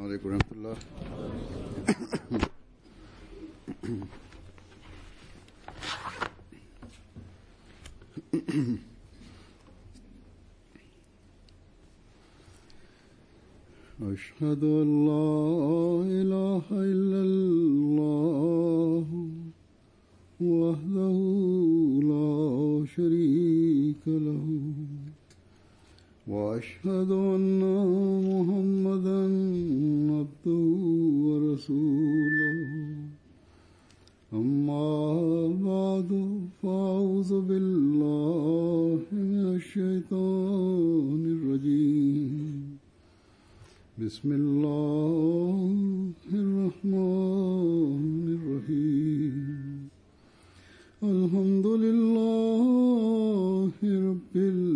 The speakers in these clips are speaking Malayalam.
عليكم ورحمة الله أشهد أن لا إله إلا الله وحده لا شريك له وأشهد أن محمدا عبده ورسوله أما بعد فأعوذ بالله من الشيطان الرجيم بسم الله الرحمن الرحيم الحمد لله رب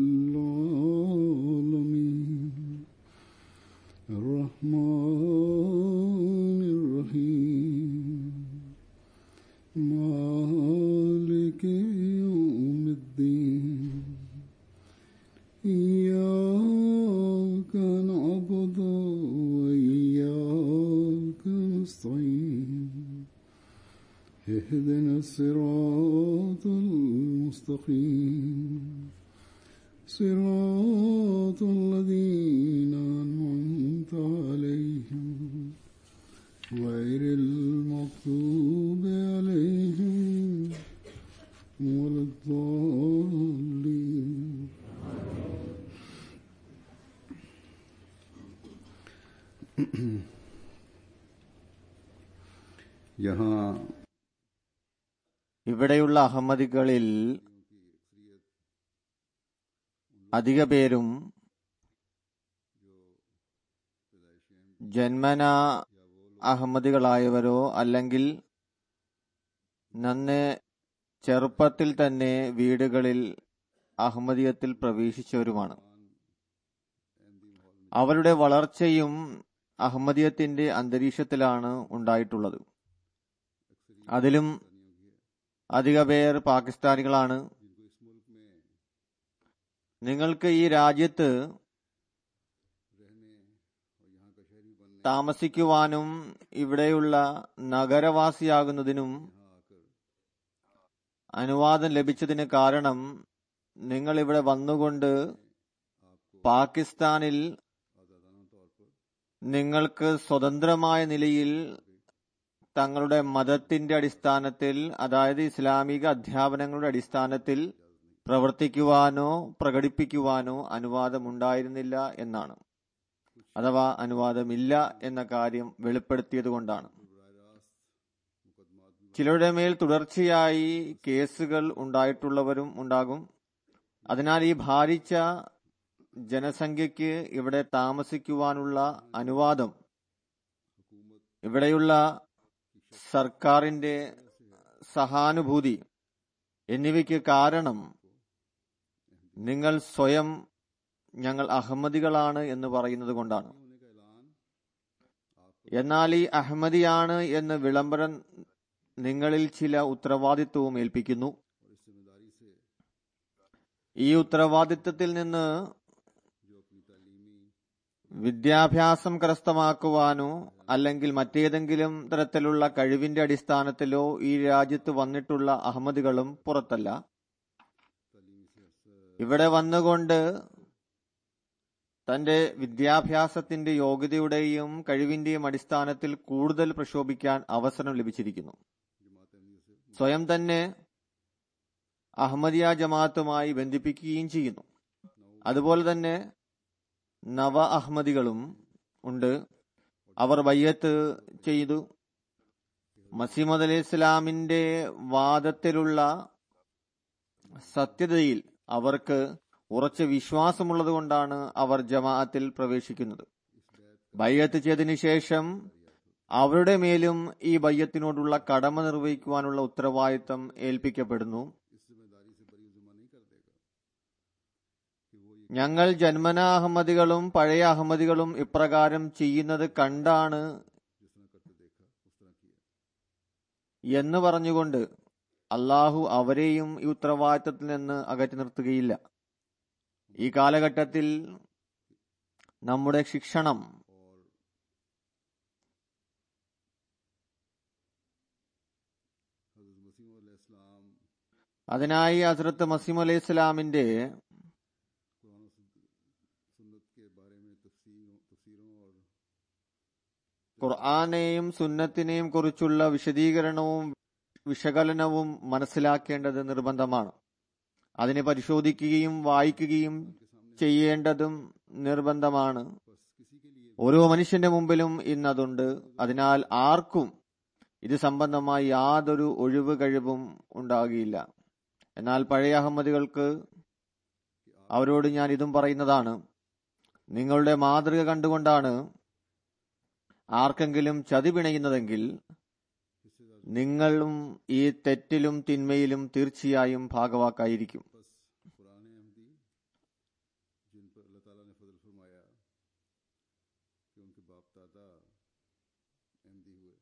العالمين الرحمن الرحيم مالك يوم الدين إياك نعبد وإياك نستعين اهدنا الصراط المستقيم صراط الذين أنعمت عليهم غير المغضوب عليهم ولا الضالين यहाँ ഇവിടെയുള്ള അഹമ്മദികളിൽ അധിക പേരും ജന്മന അഹമ്മദികളായവരോ അല്ലെങ്കിൽ നന്നെ ചെറുപ്പത്തിൽ തന്നെ വീടുകളിൽ അഹമ്മദിയത്തിൽ പ്രവേശിച്ചവരുമാണ് അവരുടെ വളർച്ചയും അഹമ്മദിയത്തിന്റെ അന്തരീക്ഷത്തിലാണ് ഉണ്ടായിട്ടുള്ളത് അതിലും അധിക പേർ പാകിസ്ഥാനികളാണ് നിങ്ങൾക്ക് ഈ രാജ്യത്ത് താമസിക്കുവാനും ഇവിടെയുള്ള നഗരവാസിയാകുന്നതിനും അനുവാദം ലഭിച്ചതിന് കാരണം നിങ്ങൾ ഇവിടെ വന്നുകൊണ്ട് പാകിസ്ഥാനിൽ നിങ്ങൾക്ക് സ്വതന്ത്രമായ നിലയിൽ തങ്ങളുടെ മതത്തിന്റെ അടിസ്ഥാനത്തിൽ അതായത് ഇസ്ലാമിക അധ്യാപനങ്ങളുടെ അടിസ്ഥാനത്തിൽ പ്രവർത്തിക്കുവാനോ പ്രകടിപ്പിക്കുവാനോ അനുവാദമുണ്ടായിരുന്നില്ല എന്നാണ് അഥവാ അനുവാദമില്ല എന്ന കാര്യം വെളിപ്പെടുത്തിയതുകൊണ്ടാണ് ചിലരുടെ മേൽ തുടർച്ചയായി കേസുകൾ ഉണ്ടായിട്ടുള്ളവരും ഉണ്ടാകും അതിനാൽ ഈ ഭാരിച്ച ജനസംഖ്യയ്ക്ക് ഇവിടെ താമസിക്കുവാനുള്ള അനുവാദം ഇവിടെയുള്ള സർക്കാരിന്റെ സഹാനുഭൂതി എന്നിവയ്ക്ക് കാരണം നിങ്ങൾ സ്വയം ഞങ്ങൾ അഹമ്മദികളാണ് എന്ന് പറയുന്നത് കൊണ്ടാണ് എന്നാൽ ഈ അഹമ്മദിയാണ് എന്ന് വിളംബരം നിങ്ങളിൽ ചില ഉത്തരവാദിത്വവും ഏൽപ്പിക്കുന്നു ഈ ഉത്തരവാദിത്വത്തിൽ നിന്ന് വിദ്യാഭ്യാസം കരസ്ഥമാക്കുവാനോ അല്ലെങ്കിൽ മറ്റേതെങ്കിലും തരത്തിലുള്ള കഴിവിന്റെ അടിസ്ഥാനത്തിലോ ഈ രാജ്യത്ത് വന്നിട്ടുള്ള അഹമ്മദികളും പുറത്തല്ല ഇവിടെ വന്നുകൊണ്ട് തന്റെ വിദ്യാഭ്യാസത്തിന്റെ യോഗ്യതയുടെയും കഴിവിന്റെയും അടിസ്ഥാനത്തിൽ കൂടുതൽ പ്രക്ഷോഭിക്കാൻ അവസരം ലഭിച്ചിരിക്കുന്നു സ്വയം തന്നെ അഹമ്മദിയ ജമാഅത്തുമായി ബന്ധിപ്പിക്കുകയും ചെയ്യുന്നു അതുപോലെ തന്നെ നവ അഹമ്മദികളും ഉണ്ട് അവർ ബയ്യത്ത് ചെയ്തു മസീമദ് അലി ഇസ്ലാമിന്റെ വാദത്തിലുള്ള സത്യതയിൽ അവർക്ക് ഉറച്ച വിശ്വാസമുള്ളത് കൊണ്ടാണ് അവർ ജമാഅത്തിൽ പ്രവേശിക്കുന്നത് ബയ്യത്ത് ചെയ്തതിനു ശേഷം അവരുടെ മേലും ഈ ബയ്യത്തിനോടുള്ള കടമ നിർവഹിക്കുവാനുള്ള ഉത്തരവാദിത്തം ഏൽപ്പിക്കപ്പെടുന്നു ഞങ്ങൾ ജന്മന അഹമ്മദികളും പഴയ അഹമ്മദികളും ഇപ്രകാരം ചെയ്യുന്നത് കണ്ടാണ് എന്ന് പറഞ്ഞുകൊണ്ട് അള്ളാഹു അവരെയും ഈ ഉത്തരവാദിത്തത്തിൽ നിന്ന് അകറ്റി നിർത്തുകയില്ല ഈ കാലഘട്ടത്തിൽ നമ്മുടെ ശിക്ഷണം मसीम इस्लाम അതിനായി ഹസ്രത്ത് മസീം അലൈഹി ഇസ്ലാമിന്റെ कुरान और सुन्नत के बारे में तफसीरों तफसीरों और ഖുർആാനെയും സുന്നത്തിനെയും കുറിച്ചുള്ള വിശദീകരണവും വിശകലനവും മനസ്സിലാക്കേണ്ടത് നിർബന്ധമാണ് അതിനെ പരിശോധിക്കുകയും വായിക്കുകയും ചെയ്യേണ്ടതും നിർബന്ധമാണ് बस किसी के लिए ഓരോ മനുഷ്യന്റെ മുമ്പിലും ഇന്നതുണ്ട് അതിനാൽ ആർക്കും ഇത് സംബന്ധമായി യാതൊരു ഒഴിവ് കഴിവും ഉണ്ടാകില്ല എന്നാൽ പഴയ അഹമ്മദികൾക്ക് അവരോട് ഞാൻ ഇതും പറയുന്നതാണ് നിങ്ങളുടെ മാതൃക കണ്ടുകൊണ്ടാണ് ആർക്കെങ്കിലും ചതി പിണയുന്നതെങ്കിൽ നിങ്ങളും ഈ തെറ്റിലും തിന്മയിലും തീർച്ചയായും ഭാഗവാക്കായിരിക്കും बस कुरान अहमदी जिन पर अल्लाह ताला ने फजल फरमाया कि उनके बाप दादा अहमदी हुए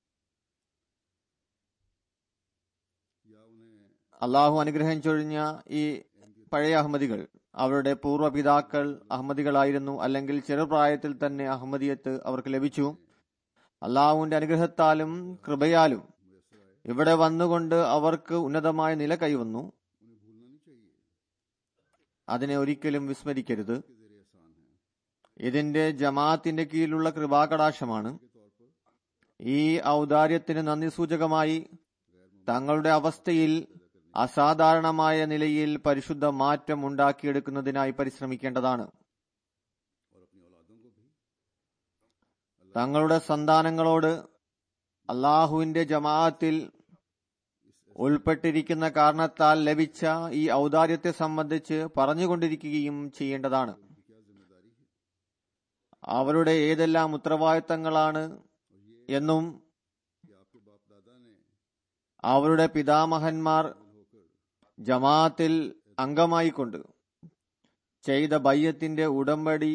या उन्हें അള്ളാഹു അനുഗ്രഹം ചൊഴിഞ്ഞ ഈ പഴയ അഹമ്മദികൾ അവരുടെ പൂർവ്വപിതാക്കൾ അഹമ്മദികളായിരുന്നു അല്ലെങ്കിൽ ചെറുപ്രായത്തിൽ തന്നെ അഹമ്മദിയത്ത് അവർക്ക് ലഭിച്ചു അള്ളാഹുവിന്റെ അനുഗ്രഹത്താലും കൃപയാലും ഇവിടെ വന്നുകൊണ്ട് അവർക്ക് ഉന്നതമായ നില കൈവന്നു उन्हें भूलना नहीं चाहिए അതിനെ ഒരിക്കലും വിസ്മരിക്കരുത് के जेर एहसान है ഇതിന്റെ ജമാഅത്തിന്റെ കീഴിലുള്ള കൃപാകടാശമാണ് के तौर पर ഈ ഔദാര്യത്തിന് നന്ദി സൂചകമായി തങ്ങളുടെ അവസ്ഥയിൽ അസാധാരണമായ നിലയിൽ പരിശുദ്ധ മാറ്റം ഉണ്ടാക്കിയെടുക്കുന്നതിനായി പരിശ്രമിക്കേണ്ടതാണ് और अपनी औलादों को भी തങ്ങളുടെ സന്താനങ്ങളോട് അള്ളാഹുവിന്റെ ജമാഅത്തിൽ ഉൾപ്പെട്ടിരിക്കുന്ന കാരണത്താൽ ലഭിച്ച ഈ ഔദാര്യത്തെ സംബന്ധിച്ച് പറഞ്ഞുകൊണ്ടിരിക്കുകയും ചെയ്യേണ്ടതാണ് की क्या जिम्मेदारी है അവരുടെ ഏതെല്ലാം ഉത്തരവാദിത്തങ്ങളാണ് എന്നും कि आपके बाप दादा ने അവരുടെ പിതാമഹന്മാർ होकर ജമാഅത്തിൽ അംഗമായിക്കൊണ്ട് ചെയ്ത ബയ്യത്തിന്റെ ഉടമ്പടി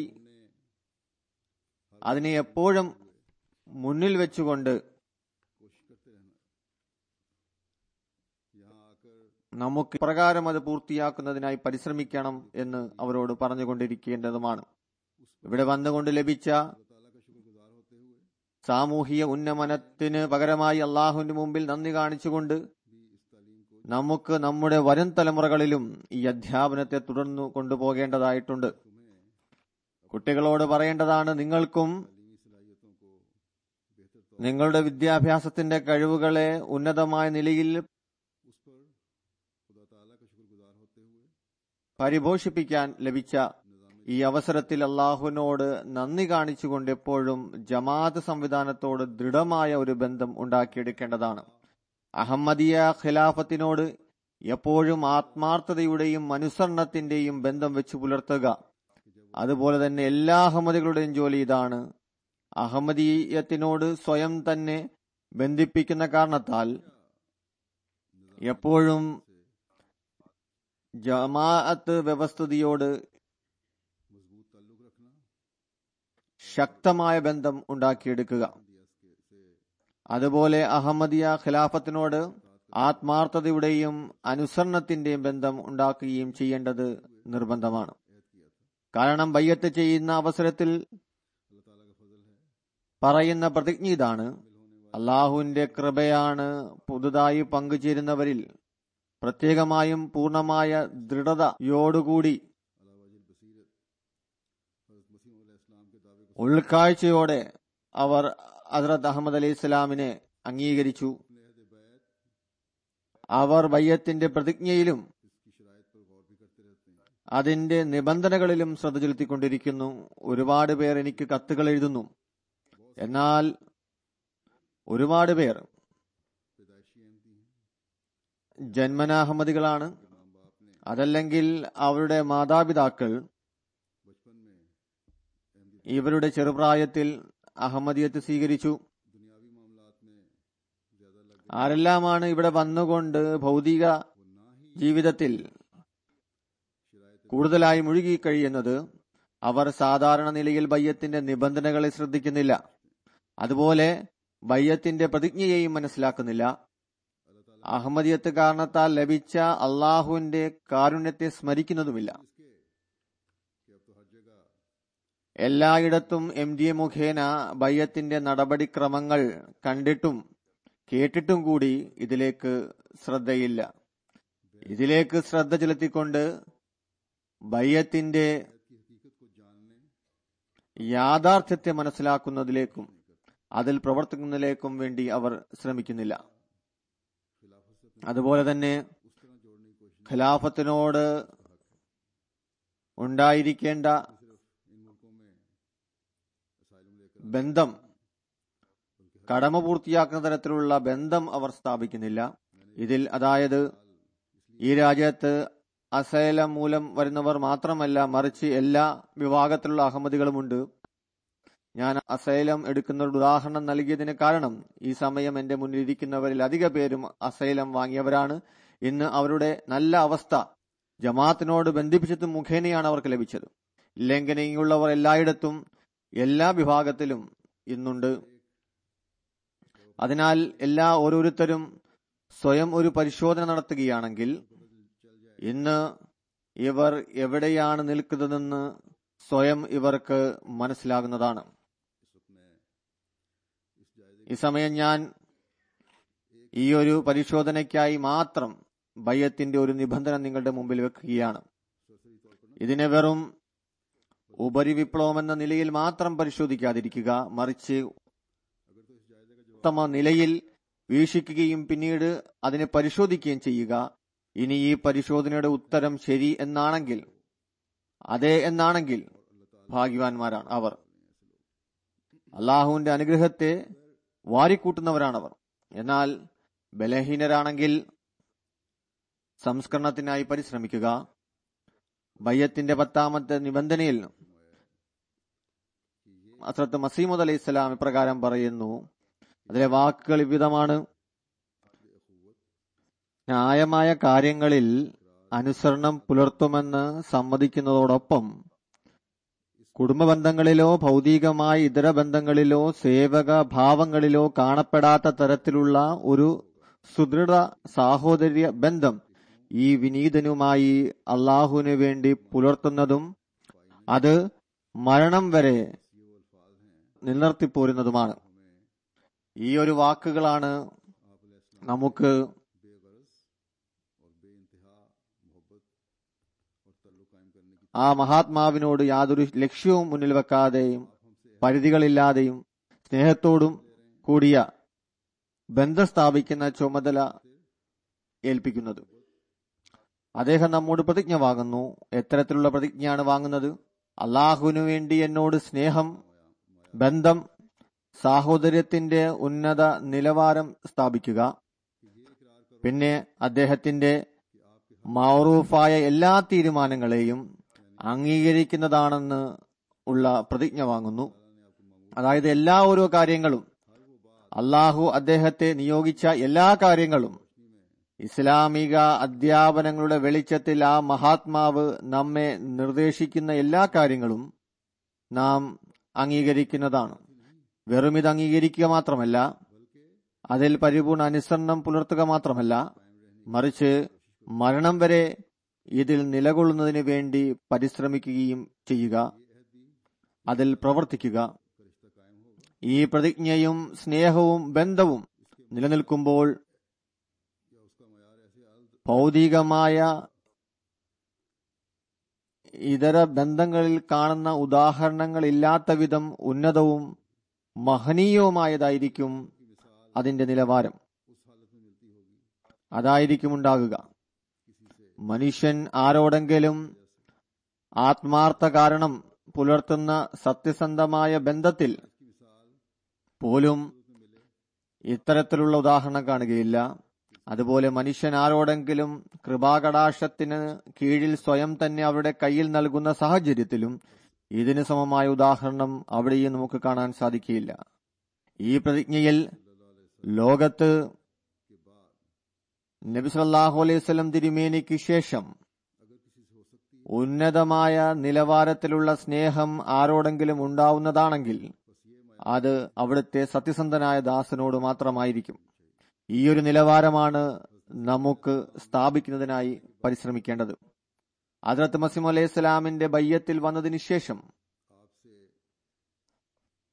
അതിനെ എപ്പോഴും മുന്നിൽ വെച്ചുകൊണ്ട് कोशिश करते रहना यहाँ आकर നമുക്ക് പ്രകാരം അത് പൂർത്തിയാക്കുന്നതിനായി പരിശ്രമിക്കണം എന്ന് അവരോട് പറഞ്ഞുകൊണ്ടിരിക്കേണ്ടതുമാണ് ഇവിടെ വന്നുകൊണ്ട് ലഭിച്ച अल्लाह ताला का शुक्रगुजार होते हुए സാമൂഹിക ഉന്നമനത്തിന് പകരമായി അള്ളാഹുവിന്റെ മുമ്പിൽ നന്ദി കാണിച്ചുകൊണ്ട് भी इस तालीम को നമുക്ക് നമ്മുടെ വരും തലമുറകളിലും ഈ അധ്യാപനത്തെ തുടർന്നു കൊണ്ടുപോകേണ്ടതായിട്ടുണ്ട് കുട്ടികളോട് പറയേണ്ടതാണ് നിങ്ങൾക്കും तालीमी सलाहियतों को बेहतर तौर നിങ്ങളുടെ വിദ്യാഭ്യാസത്തിന്റെ കഴിവുകളെ ഉന്നതമായ നിലയിൽ उस पर खुदा ताला का शुक्रगुजार होते हुए പരിപോഷിപ്പിക്കാൻ ലഭിച്ച ഈ അവസരത്തിൽ അള്ളാഹുവിനോട് നന്ദി കാണിച്ചുകൊണ്ട് എപ്പോഴും ജമാഅത്ത് സംവിധാനത്തോട് ദൃഢമായ ഒരു ബന്ധം ഉണ്ടാക്കിയെടുക്കേണ്ടതാണ് അഹമ്മദിയ ഖിലാഫത്തിനോട് എപ്പോഴും ആത്മാർത്ഥതയുടെയും അനുസരണത്തിന്റെയും ബന്ധം വെച്ച് പുലർത്തുക അതുപോലെ തന്നെ എല്ലാ അഹമ്മദികളുടെയും ജോലി ഇതാണ് അഹമ്മദീയത്തിനോട് സ്വയം തന്നെ ബന്ധിപ്പിക്കുന്ന കാരണത്താൽ എപ്പോഴും ജമാഅത്ത് വ്യവസ്ഥിതിയോട് मजबूत ताल्लुक रखना ശക്തമായ ബന്ധം ഉണ്ടാക്കിയെടുക്കുക दिया के से അതുപോലെ അഹമ്മദിയ ഖിലാഫത്തിനോട് ആത്മാർത്ഥതയുടെയും അനുസരണത്തിന്റെയും ബന്ധം ഉണ്ടാക്കുകയും ചെയ്യേണ്ടത് നിർബന്ധമാണ് ऐद किया था കാരണം ബയ്യത്ത് ചെയ്യുന്ന അവസരത്തിൽ अल्लाह ताला का फजल है പറയുന്ന പ്രതിജ്ഞ ഇതാണ് അള്ളാഹുവിന്റെ കൃപയാണ് പുതുതായി പങ്കുചേരുന്നവരിൽ പ്രത്യേകമായും പൂർണമായ ദൃഢതയോടുകൂടി अला वजिल बसीरत हजरत मसीम इस्लाम के दावे को ഉൾക്കാഴ്ചയോടെ അവർ ഹസ്രത്ത് അഹമ്മദ് അലൈഹി ഇസ്ലാമിനെ അംഗീകരിച്ചു अपने अहद बैत അവർ ബയ്യത്തിന്റെ പ്രതിജ്ഞയിലും इसकी शराइत पर गौर भी करते रहते हैं അതിന്റെ നിബന്ധനകളിലും ശ്രദ്ധ ചെലുത്തിക്കൊണ്ടിരിക്കുന്നു ഒരുപാട് പേർ എനിക്ക് കത്തുകൾ എഴുതുന്നു എന്നാൽ ഒരുപാട് പേർ पैदाइशी अहमदी हैं ജന്മനാഹമ്മദികളാണ് माँ बाप ने അതല്ലെങ്കിൽ അവരുടെ മാതാപിതാക്കൾ बचपन में अहमदी ഇവരുടെ ചെറുപ്രായത്തിൽ അഹമ്മദിയത്ത് സ്വീകരിച്ചു दुनियावी मामलात में ज्यादा लग गए ആരെല്ലാമാണ് ഇവിടെ വന്നുകൊണ്ട് ഭൗതിക वो ना ही ജീവിതത്തിൽ शराइत കൂടുതലായി മുഴുകി കഴിയുന്നത് അവർ സാധാരണ നിലയിൽ ബയ്യത്തിന്റെ നിബന്ധനകളെ ശ്രദ്ധിക്കുന്നില്ല അതുപോലെ ബയ്യത്തിന്റെ പ്രതിജ്ഞയെയും മനസ്സിലാക്കുന്നില്ല അഹമ്മദിയത്ത് കാരണത്താൽ ലഭിച്ച അള്ളാഹുവിന്റെ കാരുണ്യത്തെ സ്മരിക്കുന്നതുമില്ല इसके कि अब तो हर जगह എല്ലായിടത്തും എം ഡി എ മുഖേന ബയ്യത്തിന്റെ നടപടിക്രമങ്ങൾ കണ്ടിട്ടും കേട്ടിട്ടും കൂടി ഇതിലേക്ക് ശ്രദ്ധയില്ല ഇതിലേക്ക് ശ്രദ്ധ ചെലുത്തിക്കൊണ്ട് ബയ്യത്തിന്റെ की हकीकत को जानने യാഥാർത്ഥ്യത്തെ മനസ്സിലാക്കുന്നതിലേക്കും അതിൽ പ്രവർത്തിക്കുന്നതിലേക്കും വേണ്ടി അവർ ശ്രമിക്കുന്നില്ല खिलाफत से अपने അതുപോലെ തന്നെ उस तरह जोड़ने की कोशिश ഖിലാഫത്തിനോട് ഉണ്ടായിരിക്കേണ്ട सिर्फ इन मुल्कों में असाइलम लेकर ബന്ധം കടമ പൂർത്തിയാക്കുന്ന തരത്തിലുള്ള ബന്ധം അവർ സ്ഥാപിക്കുന്നില്ല ഇതിൽ അതായത് ഈ രാജ്യത്ത് അസൈലം മൂലം വരുന്നവർ മാത്രമല്ല മറിച്ച് എല്ലാ വിഭാഗത്തിലുള്ള അഹമ്മദികളുമുണ്ട് ഞാൻ അസൈലം എടുക്കുന്ന ഒരു ഉദാഹരണം നൽകിയതിന് കാരണം ഈ സമയം എന്റെ മുന്നിലിരിക്കുന്നവരിൽ അധിക പേരും അസൈലം വാങ്ങിയവരാണ് ഇന്ന് അവരുടെ നല്ല അവസ്ഥ ജമാഅത്തിനോട് ബന്ധിപ്പിച്ചത് മുഖേനയാണ് അവർക്ക് ലഭിച്ചത് ഇല്ലെങ്കിൽ ഇങ്ങുള്ളവർ എല്ലായിടത്തും എല്ലാ വിഭാഗത്തിലും ഇന്നുണ്ട് അതിനാൽ എല്ലാ ഓരോരുത്തരും സ്വയം ഒരു പരിശോധന നടത്തുകയാണെങ്കിൽ ഇന്ന് ഇവർ എവിടെയാണ് നിൽക്കുന്നതെന്ന് സ്വയം ഇവർക്ക് മനസ്സിലാകുന്നതാണ് ഈ സമയം ഞാൻ ഈ ഒരു പരിശോധനയ്ക്കായി മാത്രം ഭയത്തിന്റെ ഒരു നിബന്ധന നിങ്ങളുടെ മുമ്പിൽ വെക്കുകയാണ് ഇതിനെ വെറും ഉപരിവിപ്ലവം എന്ന നിലയിൽ മാത്രം പരിശോധിക്കാതിരിക്കുക മറിച്ച് ഉത്തമ നിലയിൽ വീക്ഷിക്കുകയും പിന്നീട് അതിനെ പരിശോധിക്കുകയും ചെയ്യുക ഇനി ഈ പരിശോധനയുടെ ഉത്തരം ശരി എന്നാണെങ്കിൽ അതെ എന്നാണെങ്കിൽ ഭാഗ്യവാന്മാരാണ് അവർ അള്ളാഹുവിന്റെ അനുഗ്രഹത്തെ വാരിക്കൂട്ടുന്നവരാണവർ എന്നാൽ ബലഹീനരാണെങ്കിൽ സംസ്കരണത്തിനായി പരിശ്രമിക്കുക ബയ്യത്തിന്റെ പത്താമത്തെ നിബന്ധനയിൽ അസ്രത്ത് മസീമുദ് അലൈഹി സ്വലാം ഇപ്രകാരം പറയുന്നു അതിലെ വാക്കുകൾ വിവിധമാണ് ന്യായമായ കാര്യങ്ങളിൽ അനുസരണം പുലർത്തുമെന്ന് സമ്മതിക്കുന്നതോടൊപ്പം കുടുംബ ബന്ധങ്ങളിലോ ഭൗതികമായ ഇതര ബന്ധങ്ങളിലോ സേവക ഭാവങ്ങളിലോ കാണപ്പെടാത്ത തരത്തിലുള്ള ഒരു സുദൃഢ സാഹോദര്യ ബന്ധം ഈ വിനീതനുമായി അള്ളാഹുവിനു വേണ്ടി പുലർത്തുന്നതും അത് മരണം വരെ നിലനിർത്തിപ്പോരുന്നതുമാണ് ഈ ഒരു വാക്കുകളാണ് നമുക്ക് ആ മഹാത്മാവിനോട് യാതൊരു ലക്ഷ്യവും മുന്നിൽ വെക്കാതെയും പരിധികളില്ലാതെയും സ്നേഹത്തോടും കൂടിയ ബന്ധം സ്ഥാപിക്കുന്ന ചുമതല ഏൽപ്പിക്കുന്നത് അദ്ദേഹം നമ്മോട് പ്രതിജ്ഞ വാങ്ങുന്നു എത്തരത്തിലുള്ള പ്രതിജ്ഞയാണ് വാങ്ങുന്നത് അള്ളാഹുവിനു വേണ്ടി എന്നോട് സ്നേഹം ബന്ധം സാഹോദര്യത്തിന്റെ ഉന്നത നിലവാരം സ്ഥാപിക്കുക പിന്നെ അദ്ദേഹത്തിന്റെ മൗറൂഫായ എല്ലാ തീരുമാനങ്ങളെയും അംഗീകരിക്കുന്നതാണെന്ന് ഉള്ള പ്രതിജ്ഞ വാങ്ങുന്നു അതായത് എല്ലാ ഓരോ കാര്യങ്ങളും അള്ളാഹു അദ്ദേഹത്തെ നിയോഗിച്ച എല്ലാ കാര്യങ്ങളും ഇസ്ലാമിക അധ്യാപനങ്ങളുടെ വെളിച്ചത്തിൽ ആ മഹാത്മാവ് നമ്മെ നിർദ്ദേശിക്കുന്ന എല്ലാ കാര്യങ്ങളും നാം അംഗീകരിക്കുന്നതാണ് വെറും ഇത് അംഗീകരിക്കുക മാത്രമല്ല അതിൽ പരിപൂർണ അനുസരണം പുലർത്തുക മാത്രമല്ല മറിച്ച് മരണം വരെ ഇതിൽ നിലകൊള്ളുന്നതിന് വേണ്ടി പരിശ്രമിക്കുകയും ചെയ്യുക അതിൽ പ്രവർത്തിക്കുക ഈ പ്രതിജ്ഞയും സ്നേഹവും ബന്ധവും നിലനിൽക്കുമ്പോൾ ഭൗതികമായ ഇതര ബന്ധങ്ങളിൽ കാണുന്ന ഉദാഹരണങ്ങൾ ഇല്ലാത്ത വിധം ഉന്നതവും മഹനീയവുമായതായിരിക്കും അതിന്റെ നിലവാരം അതായിരിക്കും ഉണ്ടാകുക മനുഷ്യൻ ആരോടെങ്കിലും ആത്മാർത്ഥ കാരണം പുലർത്തുന്ന സത്യസന്ധമായ ബന്ധത്തിൽ പോലും ഇത്തരത്തിലുള്ള ഉദാഹരണം കാണുകയില്ല അതുപോലെ മനുഷ്യൻ ആരോടെങ്കിലും കൃപാകടാശത്തിന് കീഴിൽ സ്വയം തന്നെ അവരുടെ കയ്യിൽ നൽകുന്ന സാഹചര്യത്തിലും ഇതിന് സമമായ ഉദാഹരണം അവിടെയും നമുക്ക് കാണാൻ സാധിക്കുകയില്ല ഈ പ്രതിജ്ഞയിൽ ലോകത്ത് നബി സല്ലല്ലാഹു അലൈഹി വസല്ലം തിരുമേനിക്ക് ശേഷം ഉന്നതമായ നിലവാരത്തിലുള്ള സ്നേഹം ആരോടെങ്കിലും ഉണ്ടാവുന്നതാണെങ്കിൽ അത് അവിടുത്തെ സത്യസന്ധനായ ദാസനോട് മാത്രമായിരിക്കും ഈ ഒരു നിലവാരമാണ് നമുക്ക് സ്ഥാപിക്കുന്നതിനായി പരിശ്രമിക്കേണ്ടത് ഹദ്രത്ത് മസീം അലൈഹി സ്വലാമിന്റെ ബയ്യത്തിൽ വന്നതിന് ശേഷം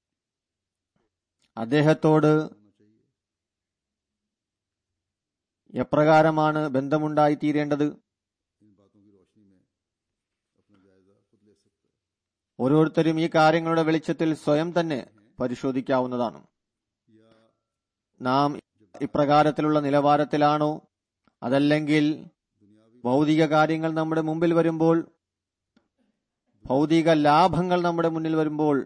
അദ്ദേഹത്തോട് എപ്രകാരമാണ് ബന്ധമുണ്ടായി തീരേണ്ടത് इन बातों की रोशनी में अपना जायजा खुद ले सकता है ഓരോരുത്തരും ഈ കാര്യങ്ങളുടെ വെളിച്ചത്തിൽ സ്വയം തന്നെ പരിശോധിക്കാവുന്നതാണ് या നാം ഇപ്രകാരത്തിലുള്ള നിലവാരത്തിലാണോ അതല്ലെങ്കിൽ दुनियावी ഭൗതിക കാര്യങ്ങൾ നമ്മുടെ മുമ്പിൽ വരുമ്പോൾ ഭൗതിക ലാഭങ്ങൾ നമ്മുടെ മുന്നിൽ വരുമ്പോൾ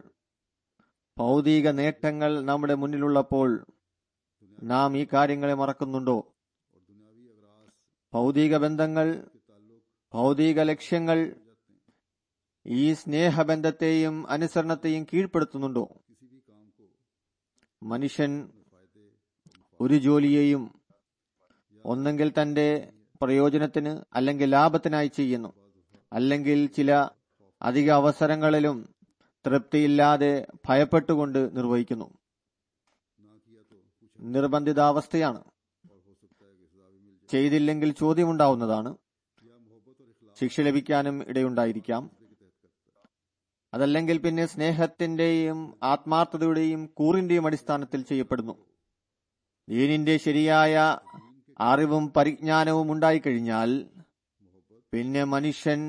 ഭൗതിക നേട്ടങ്ങൾ നമ്മുടെ മുന്നിലുള്ളപ്പോൾ നാം ഈ കാര്യങ്ങളെ മറക്കുന്നുണ്ടോ और दुनियावी अगराज ഭൗതിക ബന്ധങ്ങൾ के ताल्लुक ഭൗതിക ലക്ഷ്യങ്ങൾ हो जाते हैं ഈ സ്നേഹബന്ധത്തെയും അനുസരണത്തെയും കീഴ്പ്പെടുത്തുന്നുണ്ടോ किसी भी काम को മനുഷ്യൻ फायदे ഒരു ജോലിയെയും ഒന്നെങ്കിൽ തന്റെ പ്രയോജനത്തിന് അല്ലെങ്കിൽ ലാഭത്തിനായി ചെയ്യുന്നു അല്ലെങ്കിൽ ചില അധിക അവസരങ്ങളിലും തൃപ്തിയില്ലാതെ ഭയപ്പെട്ടുകൊണ്ട് നിർവഹിക്കുന്നു ना किया तो कुछ നിർബന്ധിതാവസ്ഥയാണ് और हो सकता है कि सजा भी मिल जाए ചെയ്തില്ലെങ്കിൽ ചോദ്യമുണ്ടാവുന്നതാണ് या मोहब्बत और इखलास ശിക്ഷ ലഭിക്കാനും ഇടയുണ്ടായിരിക്കാം के तहत करता है അതല്ലെങ്കിൽ പിന്നെ സ്നേഹത്തിന്റെയും ആത്മാർത്ഥതയുടെയും കൂറിന്റെയും അടിസ്ഥാനത്തിൽ ചെയ്യപ്പെടുന്നു ദീനിന്റെ ശരിയായ അറിവും പരിജ്ഞാനവും ഉണ്ടായിക്കഴിഞ്ഞാൽ പിന്നെ മനുഷ്യൻ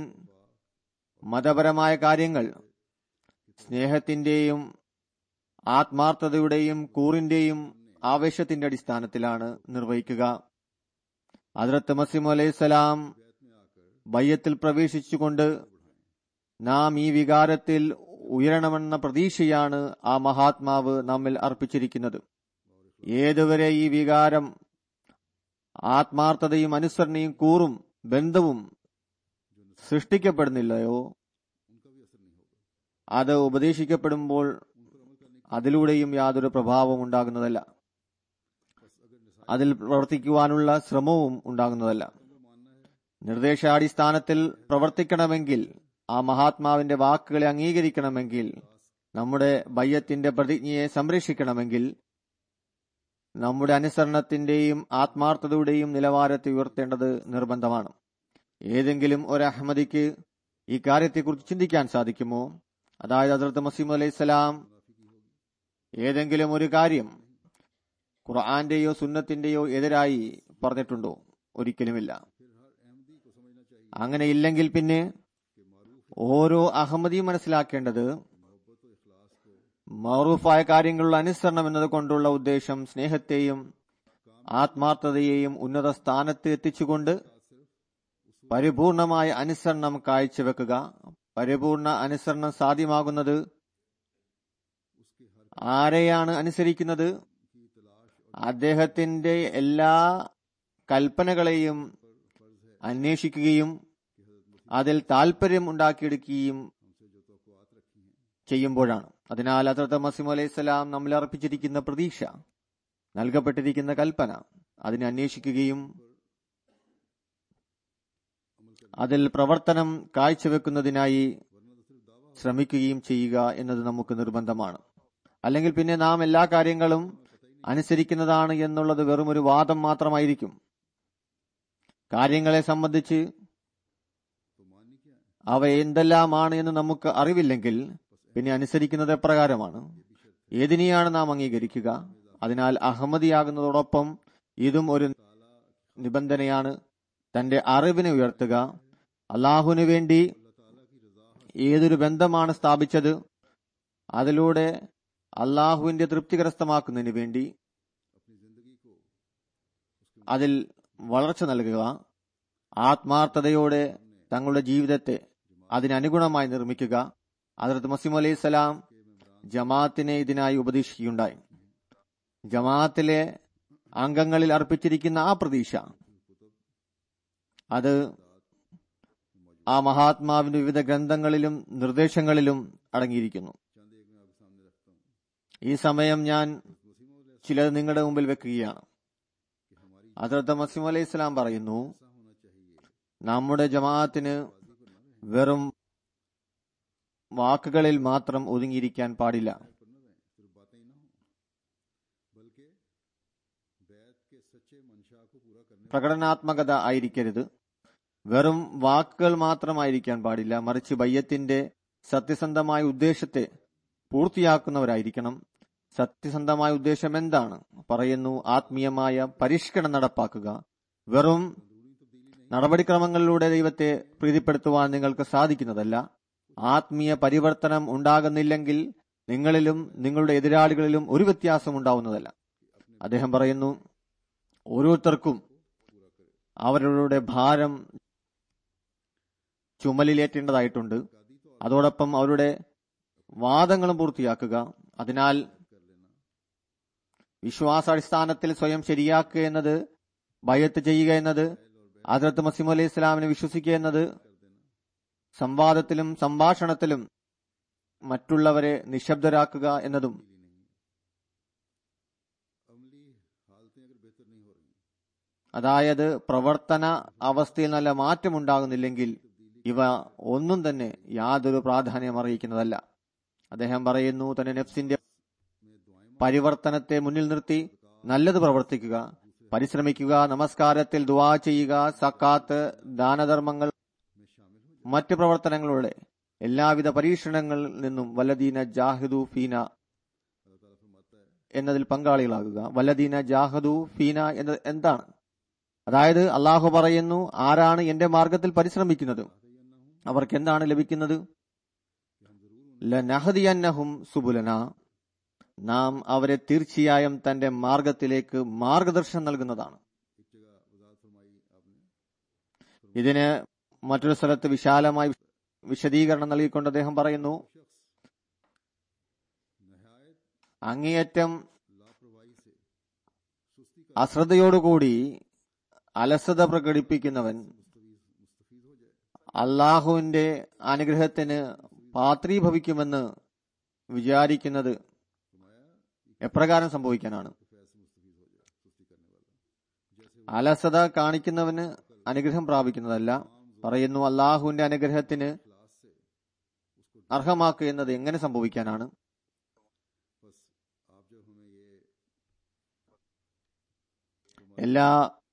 മതപരമായ കാര്യങ്ങൾ സ്നേഹത്തിന്റെയും ആത്മാർത്ഥതയുടെയും കൂറിന്റെയും ആവേശത്തിന്റെ അടിസ്ഥാനത്തിലാണ് നിർവഹിക്കുക ഹദ്രത്ത് മസീം അലൈഹിസ്സലാം बैत में आकर ബയ്യത്തിൽ പ്രവേശിച്ചുകൊണ്ട് നാം ഈ വികാരത്തിൽ ഉയരണമെന്ന പ്രതീക്ഷയാണ് ആ മഹാത്മാവ് നമ്മിൽ അർപ്പിച്ചിരിക്കുന്നത് ഏതുവരെ ഈ വികാരം ആത്മാർത്ഥതയും അനുസരണയും കൂറും ബന്ധവും സൃഷ്ടിക്കപ്പെടുന്നില്ലയോ उनका भी असर नहीं होगा അത് ഉപദേശിക്കപ്പെടുമ്പോൾ उन पर अमल करने की അതിലൂടെയും യാതൊരു പ്രഭാവവും ഉണ്ടാകുന്നതല്ല बस अगर निसाब അതിൽ പ്രവർത്തിക്കുവാനുള്ള ശ്രമവും ഉണ്ടാകുന്നതല്ല का मानना है നിർദ്ദേശാടിസ്ഥാനത്തിൽ പ്രവർത്തിക്കണമെങ്കിൽ ആ മഹാത്മാവിന്റെ വാക്കുകളെ അംഗീകരിക്കണമെങ്കിൽ നമ്മുടെ ബയ്യത്തിന്റെ പ്രതിജ്ഞയെ സംരക്ഷിക്കണമെങ്കിൽ നമ്മുടെ അനുസരണത്തിന്റെയും ആത്മാർത്ഥതയുടെയും നിലവാരത്തെ ഉയർത്തേണ്ടത് നിർബന്ധമാണ് ഏതെങ്കിലും ഒരു അഹമ്മദിക്ക് ഈ കാര്യത്തെക്കുറിച്ച് ചിന്തിക്കാൻ സാധിക്കുമോ അതായത് ഹസ്രത്ത് മസീം അലൈഹിസ്സലാം ഏതെങ്കിലും ഒരു കാര്യം ഖുർആന്റെയോ സുന്നത്തിന്റെയോ എതിരായി പറഞ്ഞിട്ടുണ്ടോ ഒരിക്കലുമില്ല फिर हर अहमदी को समझना चाहिए അങ്ങനെ ഇല്ലെങ്കിൽ പിന്നെ कि मारूफ ഓരോ അഹമ്മദിയും മനസ്സിലാക്കേണ്ടത് मोहब्बत और इखलास को മൗറൂഫായ കാര്യങ്ങളുടെ അനുസരണം എന്നത് കൊണ്ടുള്ള ഉദ്ദേശം സ്നേഹത്തെയും ആത്മാർത്ഥതയെയും ഉന്നത സ്ഥാനത്ത് എത്തിച്ചുകൊണ്ട് പരിപൂർണമായ അനുസരണം കാഴ്ചവെക്കുക പരിപൂർണ അനുസരണം സാധ്യമാകുന്നത് उसके हर ആരെയാണ് അനുസരിക്കുന്നത് की तलाश और അദ്ദേഹത്തിന്റെ എല്ലാ കൽപ്പനകളെയും അന്വേഷിക്കുകയും അതിൽ താല്പര്യം ഉണ്ടാക്കിയെടുക്കുകയും हमसे जो तवक्कुआत रखी हैं ചെയ്യുമ്പോഴാണ് അതിനാൽ ഹസ്രത്ത് മസീം അലൈഹി സ്വലാം നമ്മിൽ അർപ്പിച്ചിരിക്കുന്ന പ്രതീക്ഷ നൽകപ്പെട്ടിരിക്കുന്ന കൽപ്പന അതിനെ അന്വേഷിക്കുകയും അതിൽ പ്രവർത്തനം കാഴ്ചവെക്കുന്നതിനായി वरना तो सिर्फ दावा ശ്രമിക്കുകയും ചെയ്യുക എന്നത് നമുക്ക് നിർബന്ധമാണ് അല്ലെങ്കിൽ പിന്നെ നാം എല്ലാ കാര്യങ്ങളും അനുസരിക്കുന്നതാണ് എന്നുള്ളത് വെറും ഒരു വാദം മാത്രമായിരിക്കും കാര്യങ്ങളെ സംബന്ധിച്ച് तो माननी क्या है അവ എന്തെല്ലാമാണ് എന്ന് നമുക്ക് അറിവില്ലെങ്കിൽ പിന്നെ അനുസരിക്കുന്നത് എപ്രകാരമാണ് ഏതിനെയാണ് നാം അംഗീകരിക്കുക അതിനാൽ അഹമ്മദിയാകുന്നതോടൊപ്പം ഇതും ഒരു നിബന്ധനയാണ് തന്റെ അറിവിനെ ഉയർത്തുക അള്ളാഹുവിനു വേണ്ടി ഏതൊരു ബന്ധമാണ് സ്ഥാപിച്ചത് അതിലൂടെ അള്ളാഹുവിന്റെ തൃപ്തി കരസ്ഥമാക്കുന്നതിന് വേണ്ടി अपनी जिंदगी को അതിൽ വളർച്ച നൽകുക ആത്മാർത്ഥതയോടെ തങ്ങളുടെ ജീവിതത്തെ അതിനനുഗുണമായി നിർമ്മിക്കുക അതിർത്ത് മസീം അലൈഹി സ്വലാം ജമാഅത്തിനെ ഇതിനായി ഉപദേശിക്കുകയുണ്ടായി ജമാഅത്തിലെ അംഗങ്ങളിൽ അർപ്പിച്ചിരിക്കുന്ന ആ പ്രതീക്ഷ അത് ആ മഹാത്മാവിന്റെ വിവിധ ഗ്രന്ഥങ്ങളിലും നിർദ്ദേശങ്ങളിലും അടങ്ങിയിരിക്കുന്നു चंद एक मैं आपके सामने रखता हूँ ഈ സമയം ഞാൻ वसीम और ചിലത് നിങ്ങളുടെ മുമ്പിൽ വെക്കുകയാണ് कि हमारी അതിർത്ത് മസീം അലൈഹി സ്വലാം പറയുന്നു ऐसा होना चाहिए നമ്മുടെ ജമാഅത്തിന് വെറും വാക്കുകളിൽ മാത്രം ഒതുങ്ങിയിരിക്കാൻ പാടില്ല पर न रहें सिर्फ बातें ही ना हो बल्कि बैत के सच्चे मंशा को पूरा करने പ്രകടനാത്മകത ആയിരിക്കരുത് വെറും വാക്കുകൾ മാത്രമായിരിക്കാൻ പാടില്ല മറിച്ച് ബയ്യത്തിന്റെ സത്യസന്ധമായ ഉദ്ദേശത്തെ പൂർത്തിയാക്കുന്നവരായിരിക്കണം സത്യസന്ധമായ ഉദ്ദേശം എന്താണ് പറയുന്നു ആത്മീയമായ പരിഷ്കരണം നടപ്പാക്കുക വെറും നടപടിക്രമങ്ങളിലൂടെ ദൈവത്തെ പ്രീതിപ്പെടുത്തുവാൻ നിങ്ങൾക്ക് സാധിക്കുന്നതല്ല ആത്മീയ പരിവർത്തനം ഉണ്ടാകുന്നില്ലെങ്കിൽ നിങ്ങളിലും നിങ്ങളുടെ എതിരാളികളിലും ഒരു വ്യത്യാസം ഉണ്ടാവുന്നതല്ല അദ്ദേഹം പറയുന്നു ഓരോരുത്തർക്കും അവരുടെ ഭാരം ചുമലിലേറ്റേണ്ടതായിട്ടുണ്ട് അതോടൊപ്പം അവരുടെ വാദങ്ങളും പൂർത്തിയാക്കുക അതിനാൽ വിശ്വാസാടിസ്ഥാനത്തിൽ സ്വയം ശരിയാക്കുക എന്നത് ബയത്ത് ചെയ്യുക എന്നത് ഹജറത്ത് മസീം അലൈഹി ഇസ്ലാമിനെ വിശ്വസിക്കുക എന്നത് സംവാദത്തിലും സംഭാഷണത്തിലും മറ്റുള്ളവരെ നിശബ്ദരാക്കുക എന്നതും अमली हालतें अगर बेहतर नहीं हो रही അതായത് പ്രവർത്തന അവസ്ഥയിൽ നല്ല മാറ്റമുണ്ടാകുന്നില്ലെങ്കിൽ ഇവ ഒന്നും തന്നെ യാതൊരു പ്രാധാന്യം അറിയിക്കുന്നതല്ല അദ്ദേഹം പറയുന്നു തന്റെ നെഫ്സിന്റെ പരിവർത്തനത്തെ മുന്നിൽ നിർത്തി നല്ലത് പ്രവർത്തിക്കുക പരിശ്രമിക്കുക നമസ്കാരത്തിൽ ദുവാ ചെയ്യുക സക്കാത്ത് ദാനധർമ്മങ്ങൾ മറ്റ് പ്രവർത്തനങ്ങളുടെ എല്ലാവിധ പരീക്ഷണങ്ങളിൽ നിന്നും വല്ലദീന ജാഹിദു ഫീന എന്നതിൽ പങ്കാളികളാകുക വല്ലദീന ജാഹദു ഫീന എന്നത് എന്താണ് അതായത് അള്ളാഹു പറയുന്നു ആരാണ് എന്റെ മാർഗത്തിൽ പരിശ്രമിക്കുന്നത് അവർക്ക് എന്താണ് ലഭിക്കുന്നത് ലനഹദിയന്നഹും സുബുലന നാം അവരെ തീർച്ചയായും തന്റെ മാർഗത്തിലേക്ക് മാർഗദർശനം നൽകുന്നതാണ് ഇതിന് മറ്റൊരു സ്ഥലത്ത് വിശാലമായി വിശദീകരണം നൽകിക്കൊണ്ട് അദ്ദേഹം പറയുന്നു അങ്ങേയറ്റം അശ്രദ്ധയോടുകൂടി അലസത പ്രകടിപ്പിക്കുന്നവൻ അള്ളാഹുവിന്റെ അനുഗ്രഹത്തിന് പാത്രീഭവിക്കുമെന്ന് വിചാരിക്കുന്നത് എപ്രകാരം സംഭവിക്കാനാണ് അലസത കാണിക്കുന്നവന് അനുഗ്രഹം പ്രാപിക്കുന്നതല്ല പറയുന്നു അള്ളാഹുവിന്റെ അനുഗ്രഹത്തിന് അർഹമാക്കുക എന്നത് എങ്ങനെ സംഭവിക്കാനാണ് എല്ലാ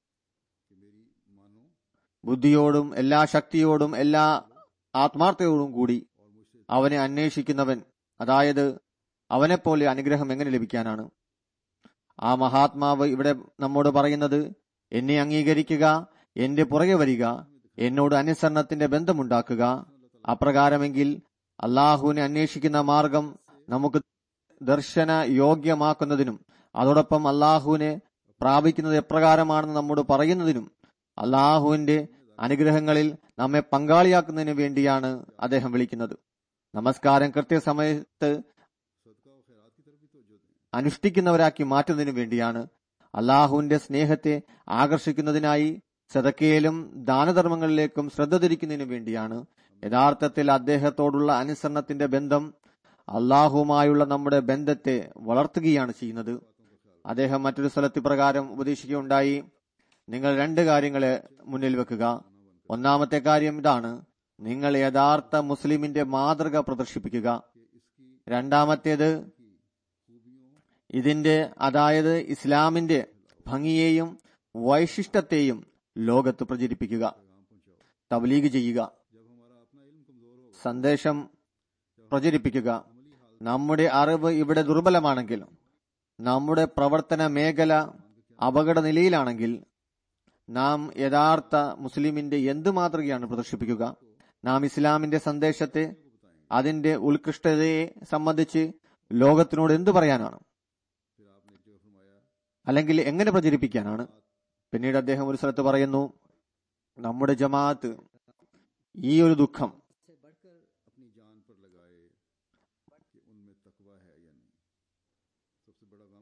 ബുദ്ധിയോടും എല്ലാ ശക്തിയോടും എല്ലാ ആത്മാർത്ഥയോടും കൂടി അവനെ അന്വേഷിക്കുന്നവൻ അതായത് അവനെപ്പോലെ അനുഗ്രഹം എങ്ങനെ ലഭിക്കാനാണ് ആ മഹാത്മാവ് ഇവിടെ നമ്മോട് പറയുന്നത് എന്നെ അംഗീകരിക്കുക എന്റെ പുറകെ വരിക എന്നോട് അനുസരണത്തിന്റെ ബന്ധമുണ്ടാക്കുക അപ്രകാരമെങ്കിൽ അള്ളാഹുവിനെ അന്വേഷിക്കുന്ന മാർഗം നമുക്ക് ദർശന യോഗ്യമാക്കുന്നതിനും അതോടൊപ്പം അള്ളാഹുവിനെ പ്രാപിക്കുന്നത് എപ്രകാരമാണെന്ന് നമ്മോട് പറയുന്നതിനും അള്ളാഹുവിന്റെ അനുഗ്രഹങ്ങളിൽ നമ്മെ പങ്കാളിയാക്കുന്നതിന് വേണ്ടിയാണ് അദ്ദേഹം വിളിക്കുന്നത് നമസ്കാരം കൃത്യസമയത്ത് അനുഷ്ഠിക്കുന്നവരാക്കി മാറ്റുന്നതിനു വേണ്ടിയാണ് അള്ളാഹുവിന്റെ സ്നേഹത്തെ ആകർഷിക്കുന്നതിനായി സദക്കയിലും ദാനധർമ്മങ്ങളിലേക്കും ശ്രദ്ധ തിരിക്കുന്നതിനു വേണ്ടിയാണ് യഥാർത്ഥത്തിൽ അദ്ദേഹത്തോടുള്ള അനുസരണത്തിന്റെ ബന്ധം അള്ളാഹുവുമായുള്ള നമ്മുടെ ബന്ധത്തെ വളർത്തുകയാണ് ചെയ്യുന്നത് അദ്ദേഹം മറ്റൊരു സ്ഥലത്ത് പ്രകാരം ഉപദേശിക്കുകയുണ്ടായി നിങ്ങൾ രണ്ട് കാര്യങ്ങളെ മുന്നിൽ വെക്കുക ഒന്നാമത്തെ കാര്യം ഇതാണ് നിങ്ങൾ യഥാർത്ഥ മുസ്ലിമിന്റെ മാതൃക പ്രദർശിപ്പിക്കുക രണ്ടാമത്തേത് ഇതിന്റെ അതായത് ഇസ്ലാമിന്റെ ഭംഗിയെയും വൈശിഷ്ടത്തെയും ലോകത്ത് പ്രചരിപ്പിക്കുക തബ്ലീഗ് ചെയ്യുക സന്ദേശം പ്രചരിപ്പിക്കുക നമ്മുടെ അറിവ് ഇവിടെ ദുർബലമാണെങ്കിൽ നമ്മുടെ പ്രവർത്തന മേഖല അപകട നിലയിലാണെങ്കിൽ നാം യഥാർത്ഥ മുസ്ലിമിന്റെ എന്ത് മാതൃകയാണ് പ്രദർശിപ്പിക്കുക നാം ഇസ്ലാമിന്റെ സന്ദേശത്തെ അതിന്റെ ഉത്കൃഷ്ടതയെ സംബന്ധിച്ച് ലോകത്തിനോട് എന്തു പറയാനാണ് അല്ലെങ്കിൽ എങ്ങനെ പ്രചരിപ്പിക്കാനാണ് പിന്നീട് അദ്ദേഹം ഒരു സ്ഥലത്ത് പറയുന്നു നമ്മുടെ ജമാഅത്ത് ഈ ഒരു ദുഃഖം अपनी जान पर लगाए कि उनमें तकवा है या नहीं सबसे बड़ा गम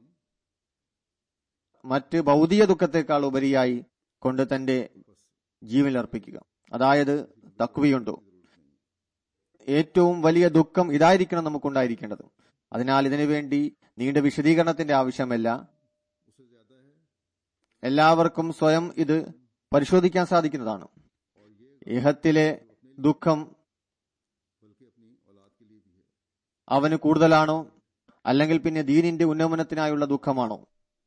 മറ്റ് ഭൗതിക ദുഃഖത്തെക്കാൾ ഉപരിയായി കൊണ്ട് തന്റെ ജീവൻ അർപ്പിക്കുക അതായത് തക്വയുണ്ടോ ഏറ്റവും വലിയ ദുഃഖം ഇതായിരിക്കണം നമുക്കുണ്ടായിരിക്കേണ്ടത് അതിനാൽ ഇതിനു വേണ്ടി നീണ്ട വിശദീകരണത്തിന്റെ ആവശ്യമല്ല എല്ലാവർക്കും സ്വയം ഇത് പരിശോധിക്കാൻ സാധിക്കുന്നതാണ് ഇഹത്തിലെ ദുഃഖം അവന് കൂടുതലാണോ അല്ലെങ്കിൽ പിന്നെ ദീനിന്റെ ഉന്നമനത്തിനായുള്ള ദുഃഖമാണോ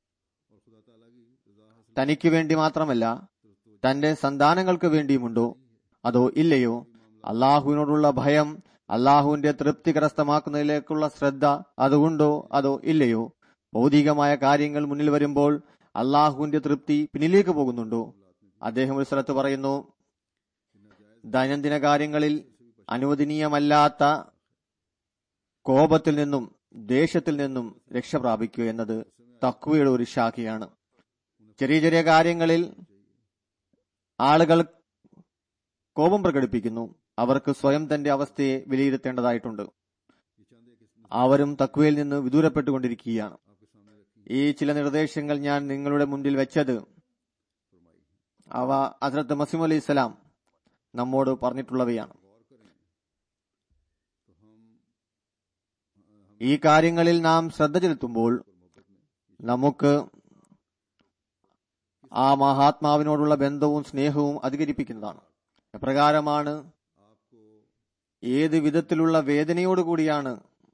തനിക്ക് വേണ്ടി മാത്രമല്ല തന്റെ സന്താനങ്ങൾക്ക് വേണ്ടിയുമുണ്ടോ അതോ ഇല്ലയോ അള്ളാഹുവിനോടുള്ള ഭയം അള്ളാഹുവിന്റെ തൃപ്തി കരസ്ഥമാക്കുന്നതിലേക്കുള്ള ശ്രദ്ധ അതുകൊണ്ടോ അതോ ഇല്ലയോ ഭൗതികമായ കാര്യങ്ങൾ മുന്നിൽ വരുമ്പോൾ അള്ളാഹുവിന്റെ തൃപ്തി പിന്നിലേക്ക് പോകുന്നുണ്ടോ അദ്ദേഹം ഒരു സ്ഥലത്ത് പറയുന്നു ദൈനംദിന കാര്യങ്ങളിൽ അനുവദനീയമല്ലാത്ത കോപത്തിൽ നിന്നും ദേഷ്യത്തിൽ നിന്നും രക്ഷ പ്രാപിക്കുക എന്നത് തക്വയുടെ ഒരു ശാഖയാണ് ചെറിയ ചെറിയ കാര്യങ്ങളിൽ ആളുകൾ കോപം പ്രകടിപ്പിക്കുന്നു അവർക്ക് സ്വയം തന്റെ അവസ്ഥയെ വിലയിരുത്തേണ്ടതായിട്ടുണ്ട് അവരും തക്വയിൽ നിന്ന് വിദൂരപ്പെട്ടുകൊണ്ടിരിക്കുകയാണ് ഈ ചില നിർദ്ദേശങ്ങൾ ഞാൻ നിങ്ങളുടെ മുന്നിൽ വെച്ചത് അവ ഹസ്രത്ത് മസീം അലൈഹി സ്വലാം നമ്മോട് പറഞ്ഞിട്ടുള്ളവയാണ് ഈ കാര്യങ്ങളിൽ നാം ശ്രദ്ധ ചെലുത്തുമ്പോൾ നമുക്ക് ആ മഹാത്മാവിനോടുള്ള ബന്ധവും സ്നേഹവും അധികരിപ്പിക്കുന്നതാണ് എപ്രകാരമാണ് ഏത് വിധത്തിലുള്ള വേദനയോടുകൂടിയാണ്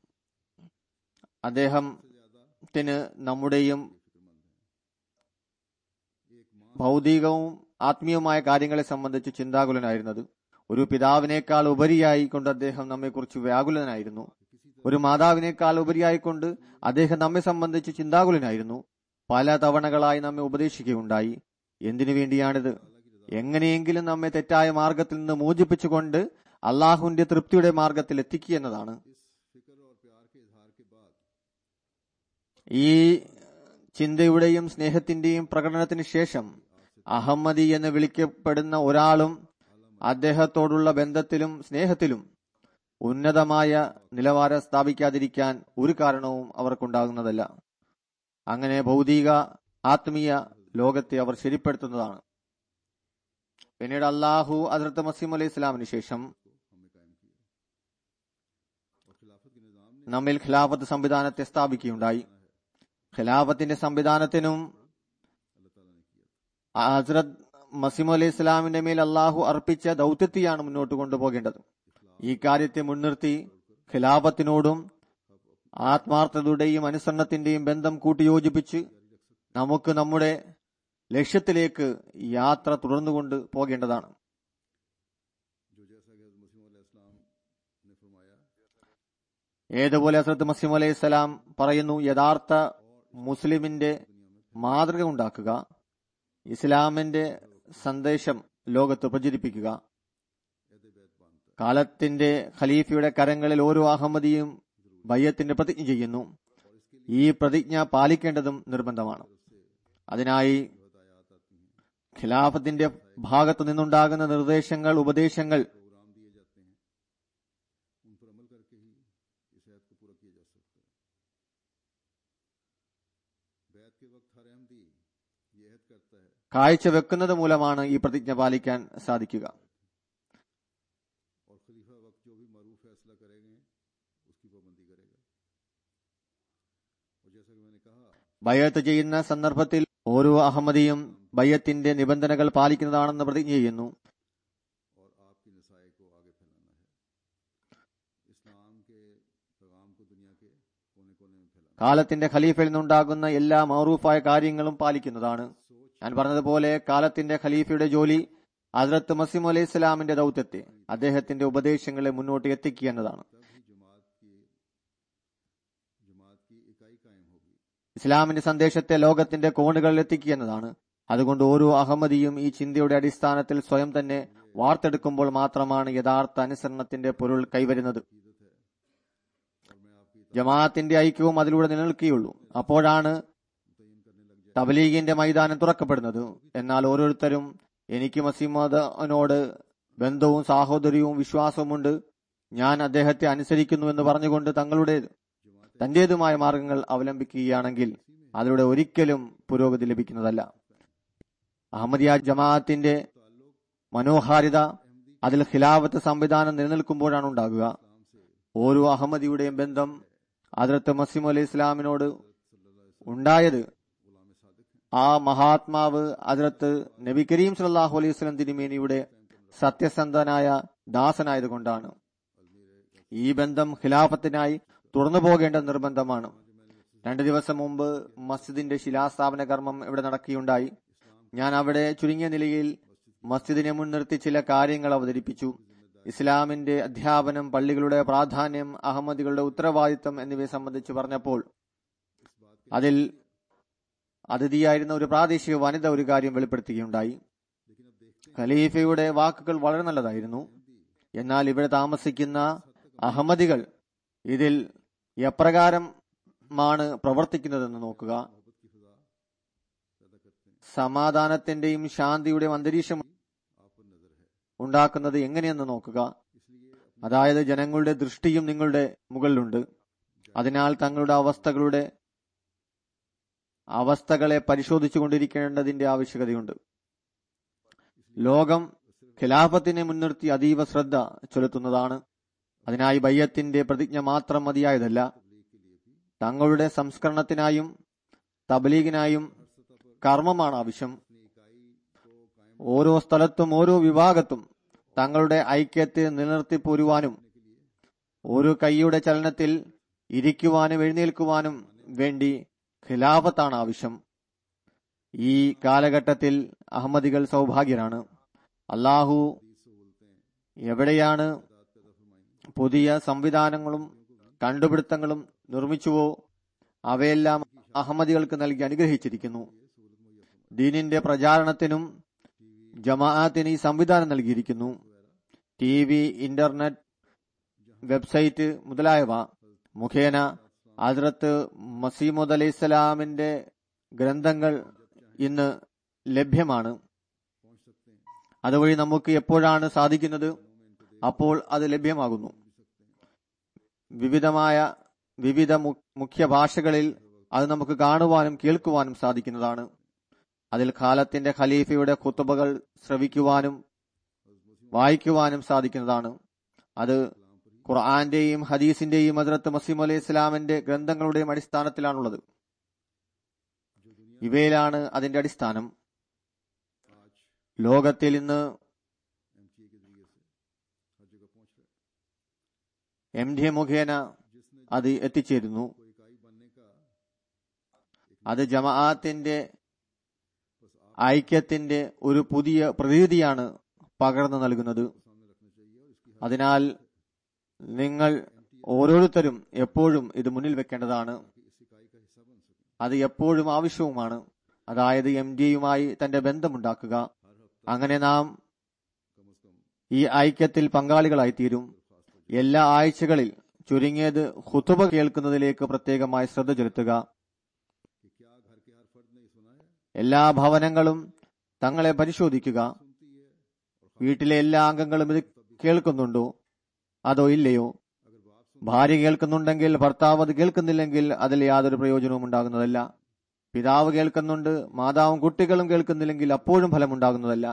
അദ്ദേഹത്തിന് നമ്മുടെയും ഭൗതികവും ആത്മീയവുമായ കാര്യങ്ങളെ സംബന്ധിച്ച് ചിന്താകുലനായിരുന്നത് ഒരു പിതാവിനേക്കാൾ ഉപരിയായി കൊണ്ട് അദ്ദേഹം നമ്മെക്കുറിച്ച് വ്യാകുലനായിരുന്നു ഒരു മാതാവിനേക്കാൾ ഉപരിയായിക്കൊണ്ട് അദ്ദേഹം നമ്മെ സംബന്ധിച്ച് ചിന്താകുലനായിരുന്നു പല തവണകളായി നമ്മെ ഉപദേശിക്കുകയുണ്ടായി എന്തിനു വേണ്ടിയാണിത് എങ്ങനെയെങ്കിലും നമ്മെ തെറ്റായ മാർഗത്തിൽ നിന്ന് മോചിപ്പിച്ചുകൊണ്ട് അള്ളാഹുവിന്റെ തൃപ്തിയുടെ മാർഗത്തിൽ എത്തിക്കുക എന്നതാണ് ഈ ചിന്തയുടെയും സ്നേഹത്തിന്റെയും പ്രകടനത്തിന് ശേഷം അഹമ്മദി എന്ന് വിളിക്കപ്പെടുന്ന ഒരാളും അദ്ദേഹത്തോടുള്ള ബന്ധത്തിലും സ്നേഹത്തിലും ഉന്നതമായ നിലവാരം സ്ഥാപിക്കാതിരിക്കാൻ ഒരു കാരണവും അവർക്കുണ്ടാകുന്നതല്ല അങ്ങനെ ഭൗതിക ആത്മീയ ലോകത്തെ അവർ ശരിപ്പെടുത്തുന്നതാണ് പിന്നീട് അള്ളാഹു അതിർത്ത് മസീം അലൈഹി ഇസ്ലാമിന് ശേഷം നമ്മിൽ ഖിലാഫത്ത് സംവിധാനത്തെ സ്ഥാപിക്കുകയുണ്ടായി ഖിലാഫത്തിന്റെ സംവിധാനത്തിനും ഹസ്രത് മസീം അലൈഹി ഇസ്ലാമിന്റെ മേൽ അള്ളാഹു അർപ്പിച്ച ദൗത്യത്തെയാണ് മുന്നോട്ട് കൊണ്ടുപോകേണ്ടത് ഈ കാര്യത്തെ മുൻനിർത്തി ഖിലാഫത്തിനോടും ആത്മാർത്ഥതയുടെയും അനുസരണത്തിന്റെയും ബന്ധം കൂട്ടിയോജിപ്പിച്ച് നമുക്ക് നമ്മുടെ ലക്ഷ്യത്തിലേക്ക് യാത്ര തുടർന്നുകൊണ്ട് പോകേണ്ടതാണ് ഏതുപോലെ ഹസ്രത്ത് മസീം അലൈഹി സ്വലാം പറയുന്നു യഥാർത്ഥ മുസ്ലിമിന്റെ മാതൃക ഉണ്ടാക്കുക ഇസ്ലാമിന്റെ സന്ദേശം ലോകത്ത് പ്രചരിപ്പിക്കുക കാലത്തിന്റെ ഖലീഫയുടെ കരങ്ങളിൽ ഓരോ അഹമ്മദിയും ബയ്യത്തിന്റെ പ്രതിജ്ഞ ചെയ്യുന്നു ഈ പ്രതിജ്ഞ പാലിക്കേണ്ടതും നിർബന്ധമാണ് അതിനായി ഖിലാഫത്തിന്റെ ഭാഗത്തു നിന്നുണ്ടാകുന്ന നിർദ്ദേശങ്ങൾ ഉപദേശങ്ങൾ കാഴ്ചവെക്കുന്നത് മൂലമാണ് ഈ പ്രതിജ്ഞ പാലിക്കാൻ സാധിക്കുക ബയ്യത്ത് ചെയ്യുന്ന സന്ദർഭത്തിൽ ഓരോ അഹമ്മദിയും ബയ്യത്തിന്റെ നിബന്ധനകൾ പാലിക്കുന്നതാണെന്ന് പ്രതിജ്ഞ ചെയ്യുന്നു കാലത്തിന്റെ ഖലീഫയിൽ നിന്നുണ്ടാകുന്ന എല്ലാ മൗറൂഫായ കാര്യങ്ങളും പാലിക്കുന്നതാണ് ഞാൻ പറഞ്ഞതുപോലെ കാലത്തിന്റെ ഖലീഫയുടെ ജോലി ഹസ്രത്ത് മസീം അലൈഹി ഇസ്ലാമിന്റെ ദൗത്യത്തെ അദ്ദേഹത്തിന്റെ ഉപദേശങ്ങളെ മുന്നോട്ട് എത്തിക്കുക എന്നതാണ് ഇസ്ലാമിന്റെ സന്ദേശത്തെ ലോകത്തിന്റെ കോണുകളിൽ എത്തിക്കുക എന്നതാണ് അതുകൊണ്ട് ഓരോ അഹമ്മദിയും ഈ ചിന്തയുടെ അടിസ്ഥാനത്തിൽ സ്വയം തന്നെ വാർത്തെടുക്കുമ്പോൾ മാത്രമാണ് യഥാർത്ഥ അനുസരണത്തിന്റെ പൊരുൾ കൈവരുന്നത് ജമാഅത്തിന്റെ ഐക്യവും അതിലൂടെ നിലനിൽക്കുകയുള്ളൂ അപ്പോഴാണ് തബലീഗിന്റെ മൈതാനം തുറക്കപ്പെടുന്നത് എന്നാൽ ഓരോരുത്തരും എനിക്ക് മസീമദനോട് ബന്ധവും സാഹോദര്യവും വിശ്വാസവുമുണ്ട് ഞാൻ അദ്ദേഹത്തെ അനുസരിക്കുന്നു എന്ന് പറഞ്ഞുകൊണ്ട് തങ്ങളുടെ തന്റേതുമായ മാർഗങ്ങൾ അവലംബിക്കുകയാണെങ്കിൽ അതിലൂടെ ഒരിക്കലും പുരോഗതി ലഭിക്കുന്നതല്ല അഹമ്മദിയ ജമാഅത്തിന്റെ മനോഹാരിത അതിൽ ഖിലാഫത്ത് സംവിധാനം നിലനിൽക്കുമ്പോഴാണ് ഉണ്ടാകുക ഓരോ അഹമ്മദിയുടെയും ബന്ധം അതിർത്ത് മസീം അലൈഹി ഇസ്ലാമിനോട് ഉണ്ടായത് ആ മഹാത്മാവ് അതിർത്ത് നബി കരീം സല്ലാഹു അലൈഹി സ്വലം തിരുമേനിയുടെ സത്യസന്ധനായ ദാസനായതുകൊണ്ടാണ് ഈ ബന്ധം ഖിലാഫത്തിനായി തുറന്നു പോകേണ്ട നിർബന്ധമാണ് രണ്ടു ദിവസം മുമ്പ് മസ്ജിദിന്റെ ശിലാസ്ഥാപന കർമ്മം ഇവിടെ നടക്കുകയുണ്ടായി ഞാൻ അവിടെ ചുരുങ്ങിയ നിലയിൽ മസ്ജിദിനെ മുൻനിർത്തി ചില കാര്യങ്ങൾ അവതരിപ്പിച്ചു ഇസ്ലാമിന്റെ അധ്യാപനം പള്ളികളുടെ പ്രാധാന്യം അഹമ്മദികളുടെ ഉത്തരവാദിത്തം എന്നിവയെ സംബന്ധിച്ച് പറഞ്ഞപ്പോൾ അതിൽ അതിഥിയായിരുന്ന ഒരു പ്രാദേശിക വനിത ഒരു കാര്യം വെളിപ്പെടുത്തുകയുണ്ടായി ഖലീഫയുടെ വാക്കുകൾ വളരെ നല്ലതായിരുന്നു എന്നാൽ ഇവിടെ താമസിക്കുന്ന അഹമ്മദികൾ ഇതിൽ എപ്രകാരമാണ് പ്രവർത്തിക്കുന്നതെന്ന് നോക്കുക मोहब्बत की फिजा पैदा करते हैं സമാധാനത്തിന്റെയും ശാന്തിയുടെയും അന്തരീക്ഷം आप पर नजर है ഉണ്ടാക്കുന്നത് എങ്ങനെയെന്ന് നോക്കുക इसलिए अपने അതായത് ജനങ്ങളുടെ ദൃഷ്ടിയും നിങ്ങളുടെ മുകളിലുണ്ട് അതിനാൽ തങ്ങളുടെ അവസ്ഥകളുടെ അവസ്ഥകളെ പരിശോധിച്ചു കൊണ്ടിരിക്കേണ്ടതിന്റെ ആവശ്യകതയുണ്ട് ലോകം ഖിലാഫത്തിനെ മുൻനിർത്തി അതീവ ശ്രദ്ധ ചെലുത്തുന്നതാണ് അതിനായി ബയ്യത്തിന്റെ പ്രതിജ്ഞ മാത്രം മതിയായതല്ല തങ്ങളുടെ സംസ്കരണത്തിനായും തബ്ലീഗിനായും കർമ്മമാണ് ആവശ്യം ഓരോ സ്ഥലത്തും ഓരോ വിഭാഗത്തും തങ്ങളുടെ ഐക്യത്തെ നിലനിർത്തി പോരുവാനും ഒരു കൈയുടെ ചലനത്തിൽ ഇരിക്കുവാനും എഴുന്നേൽക്കുവാനും വേണ്ടി ഖിലാഫത്താണ് ആവശ്യം ഈ കാലഘട്ടത്തിൽ അഹമ്മദികൾ സൗഭാഗ്യരാണ് അള്ളാഹു എവിടെയാണ് പുതിയ സംവിധാനങ്ങളും കണ്ടുപിടുത്തങ്ങളും നിർമ്മിച്ചുവോ അവയെല്ലാം അഹമ്മദികൾക്ക് നൽകി അനുഗ്രഹിച്ചിരിക്കുന്നു ദീനിന്റെ പ്രചാരണത്തിനും ജമാഅത്തിന് ഈ സംവിധാനം നൽകിയിരിക്കുന്നു ടി വി ഇന്റർനെറ്റ് വെബ്സൈറ്റ് മുതലായവ മുഖേന ഹസ്രത്ത് മസീമുദ് അലൈഹി സ്വലാമിന്റെ ഗ്രന്ഥങ്ങൾ ഇന്ന് ലഭ്യമാണ് അതുവഴി നമുക്ക് എപ്പോഴാണ് സാധിക്കുന്നത് അപ്പോൾ അത് ലഭ്യമാകുന്നു വിവിധമായ വിവിധ മു- മുഖ്യ ഭാഷകളിൽ അത് നമുക്ക് കാണുവാനും കേൾക്കുവാനും സാധിക്കുന്നതാണ് അതിൽ കാലത്തിന്റെ ഖലീഫയുടെ ഖുത്തുബകൾ ശ്രവിക്കുവാനും വായിക്കുവാനും സാധിക്കുന്നതാണ് അത് ഖുർആന്റെയും ഹദീസിന്റെയും ഹദ്രത്ത് മസീം അലൈഹി ഇസ്ലാമിന്റെ ഗ്രന്ഥങ്ങളുടെയും അടിസ്ഥാനത്തിലാണുള്ളത് ഇവയിലാണ് അതിന്റെ അടിസ്ഥാനം ലോകത്തിൽ ഇന്ന് എം ഡി മുഖേന അത് എത്തിച്ചേരുന്നു അത് ജമാഅത്തിന്റെ ഐക്യത്തിന്റെ ഒരു പുതിയ പ്രതീതിയാണ് പകർന്നു നൽകുന്നത് അതിനാൽ നിങ്ങൾ ഓരോരുത്തരും എപ്പോഴും ഇത് മുന്നിൽ വെക്കേണ്ടതാണ് അത് എപ്പോഴും ആവശ്യവുമാണ് അതായത് എം ഡിയുമായി തന്റെ ബന്ധമുണ്ടാക്കുക അങ്ങനെ നാം ഈ ഐക്യത്തിൽ പങ്കാളികളായി തീരും എല്ലാ ആഴ്ചകളിൽ ചുരുങ്ങിയത് ഹുതുബ കേൾക്കുന്നതിലേക്ക് പ്രത്യേകമായി ശ്രദ്ധ ചെലുത്തുക എല്ലാ ഭവനങ്ങളും തങ്ങളെ പരിശോധിക്കുക വീട്ടിലെ എല്ലാ അംഗങ്ങളും ഇത് കേൾക്കുന്നുണ്ടോ അതോ ഇല്ലയോ ഭാര്യ കേൾക്കുന്നുണ്ടെങ്കിൽ ഭർത്താവ് അത് കേൾക്കുന്നില്ലെങ്കിൽ അതിൽ യാതൊരു പ്രയോജനവും ഉണ്ടാകുന്നതല്ല പിതാവ് കേൾക്കുന്നുണ്ട് മാതാവും കുട്ടികളും കേൾക്കുന്നില്ലെങ്കിൽ അപ്പോഴും ഫലമുണ്ടാകുന്നതല്ല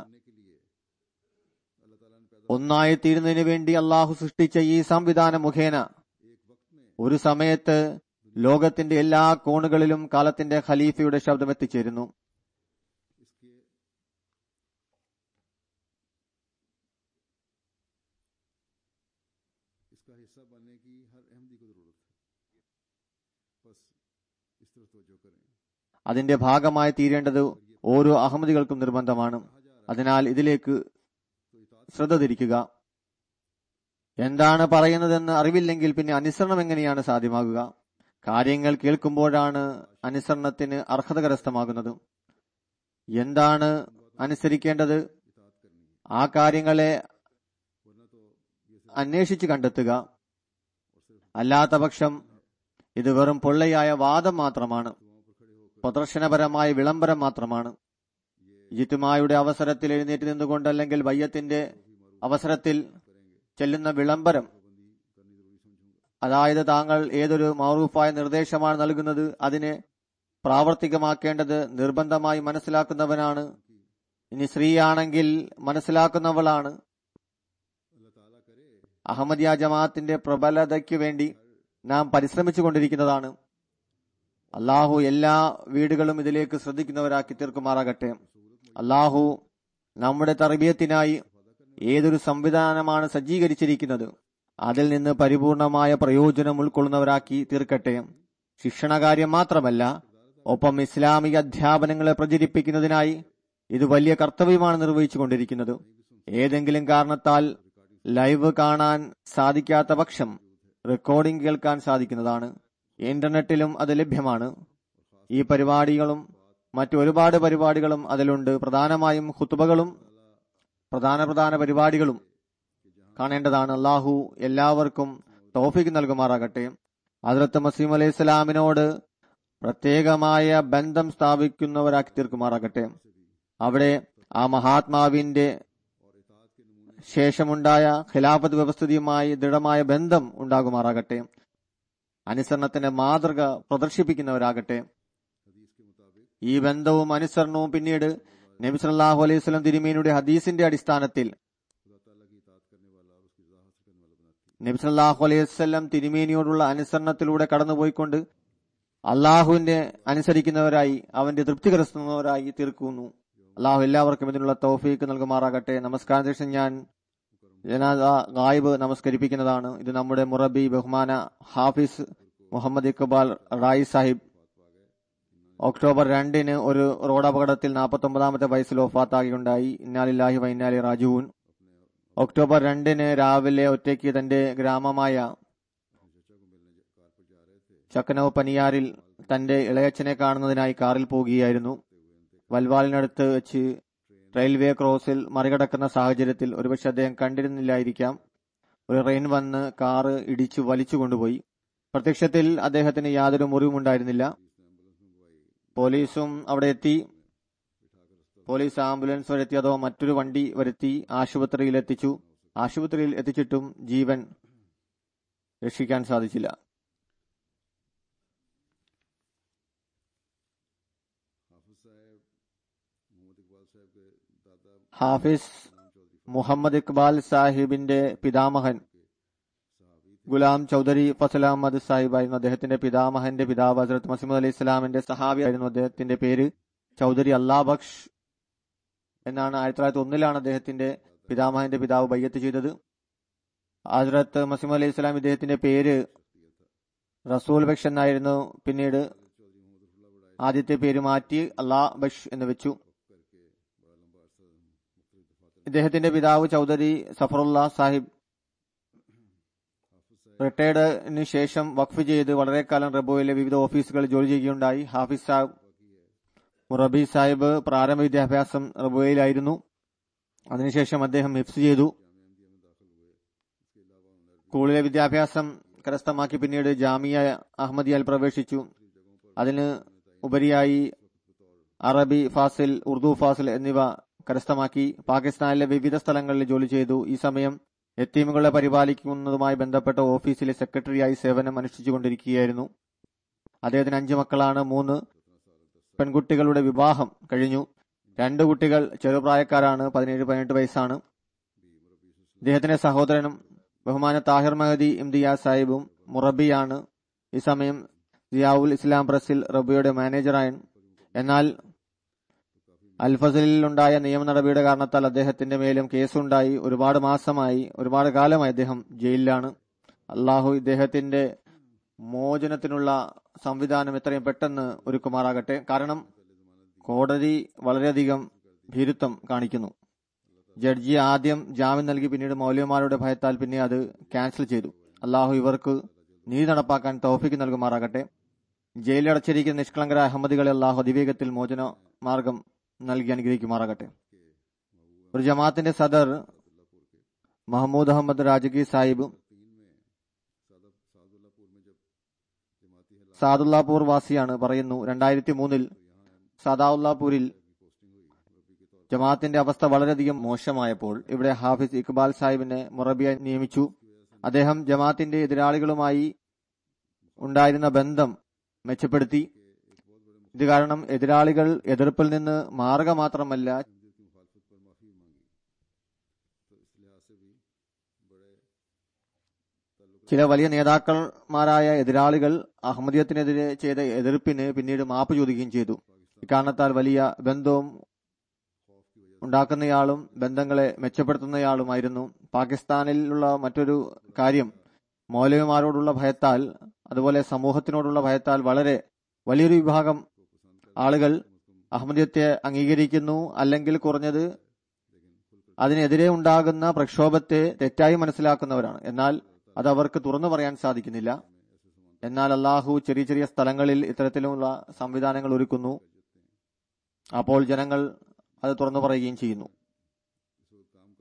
ഒന്നായി തീരുന്നതിന് വേണ്ടി അള്ളാഹു സൃഷ്ടിച്ച ഈ സംവിധാനം മുഖേന ഒരു സമയത്ത് ലോകത്തിന്റെ എല്ലാ കോണുകളിലും കാലത്തിന്റെ ഖലീഫയുടെ ശബ്ദം എത്തിച്ചേരുന്നു इसका हिस्सा बनने की हर अहमदी को जरूरत है बस इस तरफ तवज्जो करें അതിന്റെ ഭാഗമായി തീരേണ്ടത് ഓരോ അഹമ്മദികൾക്കും നിർബന്ധമാണ് അതിനാൽ ഇതിലേക്ക് ശ്രദ്ധ തിരിക്കുക എന്താണ് പറയുന്നതെന്ന് അറിവില്ലെങ്കിൽ പിന്നെ അനുസരണം എങ്ങനെയാണ് സാധ്യമാകുക കാര്യങ്ങൾ കേൾക്കുമ്പോഴാണ് അനുസരണത്തിന് അർഹത കരസ്ഥമാകുന്നത് എന്താണ് അനുസരിക്കേണ്ടത് ആ കാര്യങ്ങളെ അന്വേഷിച്ച് കണ്ടെത്തുക അല്ലാത്ത പക്ഷം ഇത് വെറും പൊള്ളയായ വാദം മാത്രമാണ് പ്രദർശനപരമായ വിളംബരം മാത്രമാണ് ജിത്തുമായുടെ അവസരത്തിൽ എഴുന്നേറ്റ് നിന്നുകൊണ്ട് അല്ലെങ്കിൽ വയ്യത്തിന്റെ അവസരത്തിൽ ചെല്ലുന്ന വിളംബരം അതായത് താങ്കൾ ഏതൊരു മാറൂഫായ നിർദ്ദേശമാണ് നൽകുന്നത് അതിനെ പ്രാവർത്തികമാക്കേണ്ടത് നിർബന്ധമായി മനസ്സിലാക്കുന്നവനാണ് ഇനി സ്ത്രീയാണെങ്കിൽ മനസ്സിലാക്കുന്നവളാണ് അഹമ്മദിയ ജമാഅത്തിന്റെ പ്രബലതയ്ക്ക് വേണ്ടി നാം പരിശ്രമിച്ചു കൊണ്ടിരിക്കുന്നതാണ് അള്ളാഹു എല്ലാ വീടുകളും ഇതിലേക്ക് ശ്രദ്ധിക്കുന്നവരാക്കി തീർക്കുമാറാകട്ടെ അള്ളാഹു നമ്മുടെ തർബീയത്തിനായി ഏതൊരു സംവിധാനമാണ് സജ്ജീകരിച്ചിരിക്കുന്നത് അതിൽ നിന്ന് പരിപൂർണമായ പ്രയോജനം ഉൾക്കൊള്ളുന്നവരാക്കി തീർക്കട്ടെ ശിക്ഷണകാര്യം മാത്രമല്ല ഒപ്പം ഇസ്ലാമിക അധ്യാപനങ്ങളെ പ്രചരിപ്പിക്കുന്നതിനായി ഇത് വലിയ കർത്തവ്യമാണ് നിർവഹിച്ചു കൊണ്ടിരിക്കുന്നത് ഏതെങ്കിലും കാരണത്താൽ ലൈവ് കാണാൻ സാധിക്കാത്ത പക്ഷം റെക്കോർഡിംഗ് കേൾക്കാൻ സാധിക്കുന്നതാണ് ഇന്റർനെറ്റിലും അത് ലഭ്യമാണ് ഈ പരിപാടികളും മറ്റു ഒരുപാട് പരിപാടികളും അതിലുണ്ട് പ്രധാനമായും ഹുത്തുബകളും പ്രധാന പ്രധാന പരിപാടികളും കാണേണ്ടതാണ് അള്ളാഹു എല്ലാവർക്കും തോഫിക്ക് നൽകുമാറാകട്ടെ ഹസ്രത്ത് മസീം അലൈഹി സ്വലാമിനോട് പ്രത്യേകമായ ബന്ധം സ്ഥാപിക്കുന്നവരാക്കി തീർക്കുമാറാകട്ടെ അവിടെ ആ മഹാത്മാവിന്റെ ശേഷമുണ്ടായ ഖിലാഫത്ത് വ്യവസ്ഥിതിയുമായി ദൃഢമായ ബന്ധം ഉണ്ടാകുമാറാകട്ടെ അനുസരണത്തിന്റെ മാതൃക പ്രദർശിപ്പിക്കുന്നവരാകട്ടെ ഈ ബന്ധവും അനുസരണവും പിന്നീട് നബി സല്ലല്ലാഹു അലൈഹി വസല്ലം തിരുമേനിയുടെ ഹദീസിന്റെ അടിസ്ഥാനത്തിൽ നബി സല്ലല്ലാഹു അലൈഹി വസല്ലം തിരുമേനിയോടുള്ള അനുസരണത്തിലൂടെ കടന്നുപോയിക്കൊണ്ട് അള്ളാഹുവിന്റെ അനുസരിക്കുന്നവരായി അവന്റെ തൃപ്തി കരസ്ഥുന്നവരായി തീർക്കുന്നു അള്ളാഹു എല്ലാവർക്കും ഇതിനുള്ള തൗഫീക്ക് നൽകുമാറാകട്ടെ നമസ്കാരം ശേഷം ഞാൻ ജനാദ ഗായിബ് നമസ്കരിപ്പിക്കുന്നതാണ് ഇത് നമ്മുടെ മുറബി ബഹുമാന ഹാഫിസ് മുഹമ്മദ് ഇക്ബാൽ റായി സാഹിബ് ഒക്ടോബർ രണ്ടിന് ഒരു റോഡ് അപകടത്തിൽ നാൽപ്പത്തി ഒമ്പതാമത്തെ വയസ്സിൽ ഒഫാത്താകുകയുണ്ടായി ഇന്നാലില്ലാഹി വൈനാലി റാജുവിൻ ഒക്ടോബർ രണ്ടിന് രാവിലെ ഒറ്റയ്ക്ക് തന്റെ ഗ്രാമമായ ചക്കനവ് പനിയാറിൽ തന്റെ ഇളയച്ചനെ കാണുന്നതിനായി കാറിൽ പോകുകയായിരുന്നു വൽവാലിനടുത്ത് വെച്ച് റെയിൽവേ ക്രോസിൽ മറികടക്കുന്ന സാഹചര്യത്തിൽ ഒരുപക്ഷെ അദ്ദേഹം കണ്ടിരുന്നില്ലായിരിക്കാം ഒരു റെയിൻ വന്ന് കാറ് ഇടിച്ചു വലിച്ചു കൊണ്ടുപോയി പ്രത്യക്ഷത്തിൽ അദ്ദേഹത്തിന് യാതൊരു മുറിവുമുണ്ടായിരുന്നില്ല പോലീസും അവിടെ എത്തി പോലീസ് ആംബുലൻസ് വരെത്തി അതോ മറ്റൊരു വണ്ടി വരുത്തി ആശുപത്രിയിൽ എത്തിച്ചു ആശുപത്രിയിൽ എത്തിച്ചിട്ടും ജീവൻ രക്ഷിക്കാൻ സാധിച്ചില്ല ഹാഫിസ് മുഹമ്മദ് ഇക്ബാൽ സാഹിബിന്റെ പിതാമഹൻ ഗുലാം ചൌധരി ഫസൽ അഹമ്മദ് സാഹിബായിരുന്നു അദ്ദേഹത്തിന്റെ പിതാമഹന്റെ പിതാവ് ഹസരത്ത് മസീമദ് അലി ഇസ്ലാമിന്റെ സഹാബി ആയിരുന്നു അദ്ദേഹത്തിന്റെ പേര് ചൌധരി അല്ലാ ബക്ഷ് എന്നാണ് ആയിരത്തി തൊള്ളായിരത്തി ഒന്നിലാണ് അദ്ദേഹത്തിന്റെ പിതാമഹന്റെ പിതാവ് ബയ്യത്ത് ചെയ്തത് ഹസരത്ത് മസീമദ് അലി ഇസ്ലാം ഇദ്ദേഹത്തിന്റെ പേര് റസൂൽ ബക്ഷ് എന്നായിരുന്നു പിന്നീട് ആദ്യത്തെ പേര് മാറ്റി അല്ലാ ബഷ് എന്ന് വെച്ചു ഇദ്ദേഹത്തിന്റെ പിതാവ് ചൌധരി സഫറുല്ല സാഹിബ് റിട്ടയർഡിന് ശേഷം വഖഫ് ചെയ്ത് വളരെ കാലം റബോയിലെ വിവിധ ഓഫീസുകളിൽ ജോലി ചെയ്യുകയുണ്ടായി ഹാഫിസ് സാഹിബ് മുറബി സാഹിബ് പ്രാരംഭ വിദ്യാഭ്യാസം റബോയിലായിരുന്നു അതിനുശേഷം അദ്ദേഹം ഹിഫ്സ് ചെയ്തു സ്കൂളിലെ വിദ്യാഭ്യാസം കരസ്ഥമാക്കി പിന്നീട് ജാമിയ അഹമ്മദിയയിൽ പ്രവേശിച്ചു അതിന് ഉപരിയായി അറബി ഫാസിൽ ഉറുദു ഫാസിൽ എന്നിവ കരസ്ഥമാക്കി പാകിസ്ഥാനിലെ വിവിധ സ്ഥലങ്ങളിൽ ജോലി ചെയ്തു ഈ സമയം എത്തീമുകളെ പരിപാലിക്കുന്നതുമായി ബന്ധപ്പെട്ട ഓഫീസിലെ സെക്രട്ടറിയായി സേവനം അനുഷ്ഠിച്ചുകൊണ്ടിരിക്കുകയായിരുന്നു അദ്ദേഹത്തിന് അഞ്ചു മക്കളാണ് മൂന്ന് പെൺകുട്ടികളുടെ വിവാഹം കഴിഞ്ഞു രണ്ട് കുട്ടികൾ ചെറുപ്രായക്കാരാണ് പതിനേഴ് പതിനെട്ട് വയസ്സാണ് ഇദ്ദേഹത്തിന്റെ സഹോദരനും ബഹുമാന താഹിർ മഹദി ഇംതിയാസ് സാഹിബും മുറബിയാണ് ഈ സമയം സിയാവുൽ ഇസ്ലാം പ്രസിൽ റബിയുടെ മാനേജറായി എന്നാൽ അൽഫസലിൽ ഉണ്ടായ നിയമ നടപടിയുടെ കാരണത്താൽ അദ്ദേഹത്തിന്റെ മേലും കേസുണ്ടായി ഒരുപാട് മാസമായി ഒരുപാട് കാലമായി അദ്ദേഹം ജയിലിലാണ് അള്ളാഹു ഇദ്ദേഹത്തിന്റെ മോചനത്തിനുള്ള സംവിധാനം എത്രയും പെട്ടെന്ന് ഒരുക്കുമാറാകട്ടെ കാരണം കോടതി വളരെയധികം ഭീരുത്വം കാണിക്കുന്നു ജഡ്ജി ആദ്യം ജാമ്യം നൽകി പിന്നീട് മൗല്യമാരുടെ ഭയത്താൽ പിന്നെ അത് ക്യാൻസൽ ചെയ്തു അള്ളാഹു ഇവർക്ക് നീതി നടപ്പാക്കാൻ തൗഫിക്ക് നൽകുമാറാകട്ടെ ജയിലിലടച്ചിരിക്കുന്ന നിഷ്കളങ്കരായ അഹമ്മദികളെ അള്ളാഹു അതിവേഗത്തിൽ മോചന മാർഗം നൽകി അനുഗ്രഹിക്കുമാറാകട്ടെ ഒരു ജമാഅത്തിന്റെ സദർ മഹമ്മൂദ് അഹമ്മദ് രാജഗി സാഹിബ് സാദുല്ലാപൂർ വാസിയാണ് പറയുന്നു രണ്ടായിരത്തി മൂന്നിൽ സദാഉല്ലാപൂരിൽ ജമാഅത്തിന്റെ അവസ്ഥ വളരെയധികം മോശമായപ്പോൾ ഇവിടെ ഹാഫിസ് ഇക്ബാൽ സാഹിബിനെ മുറബിയെ നിയമിച്ചു അദ്ദേഹം ജമാഅത്തിന്റെ എതിരാളികളുമായി ഉണ്ടായിരുന്ന ബന്ധം മെച്ചപ്പെടുത്തി ഇത് കാരണം എതിരാളികൾ എതിർപ്പിൽ നിന്ന് മാറുക മാത്രമല്ല ചില വലിയ നേതാക്കന്മാരായ എതിരാളികൾ അഹമ്മദിയത്തിനെതിരെ ചെയ്ത എതിർപ്പിന് പിന്നീട് മാപ്പ് ചോദിക്കുകയും ചെയ്തു ഇക്കാരണത്താൽ വലിയ ബന്ധവും ഉണ്ടാക്കുന്നയാളും ബന്ധങ്ങളെ മെച്ചപ്പെടുത്തുന്നയാളുമായിരുന്നു പാകിസ്ഥാനിലുള്ള മറ്റൊരു കാര്യം മൗലവിമാരോടുള്ള ഭയത്താൽ അതുപോലെ സമൂഹത്തിനോടുള്ള ഭയത്താൽ വളരെ വലിയൊരു വിഭാഗം ആളുകൾ അഹമ്മദിയത്തെ അംഗീകരിക്കുന്നു അല്ലെങ്കിൽ കുറഞ്ഞത് അതിനെതിരെ ഉണ്ടാകുന്ന പ്രക്ഷോഭത്തെ തെറ്റായി മനസ്സിലാക്കുന്നവരാണ് എന്നാൽ അത് അവർക്ക് തുറന്നു പറയാൻ സാധിക്കുന്നില്ല എന്നാൽ അള്ളാഹു ചെറിയ ചെറിയ സ്ഥലങ്ങളിൽ ഇത്തരത്തിലുള്ള സംവിധാനങ്ങൾ ഒരുക്കുന്നു അപ്പോൾ ജനങ്ങൾ അത് തുറന്നു പറയുകയും ചെയ്യുന്നു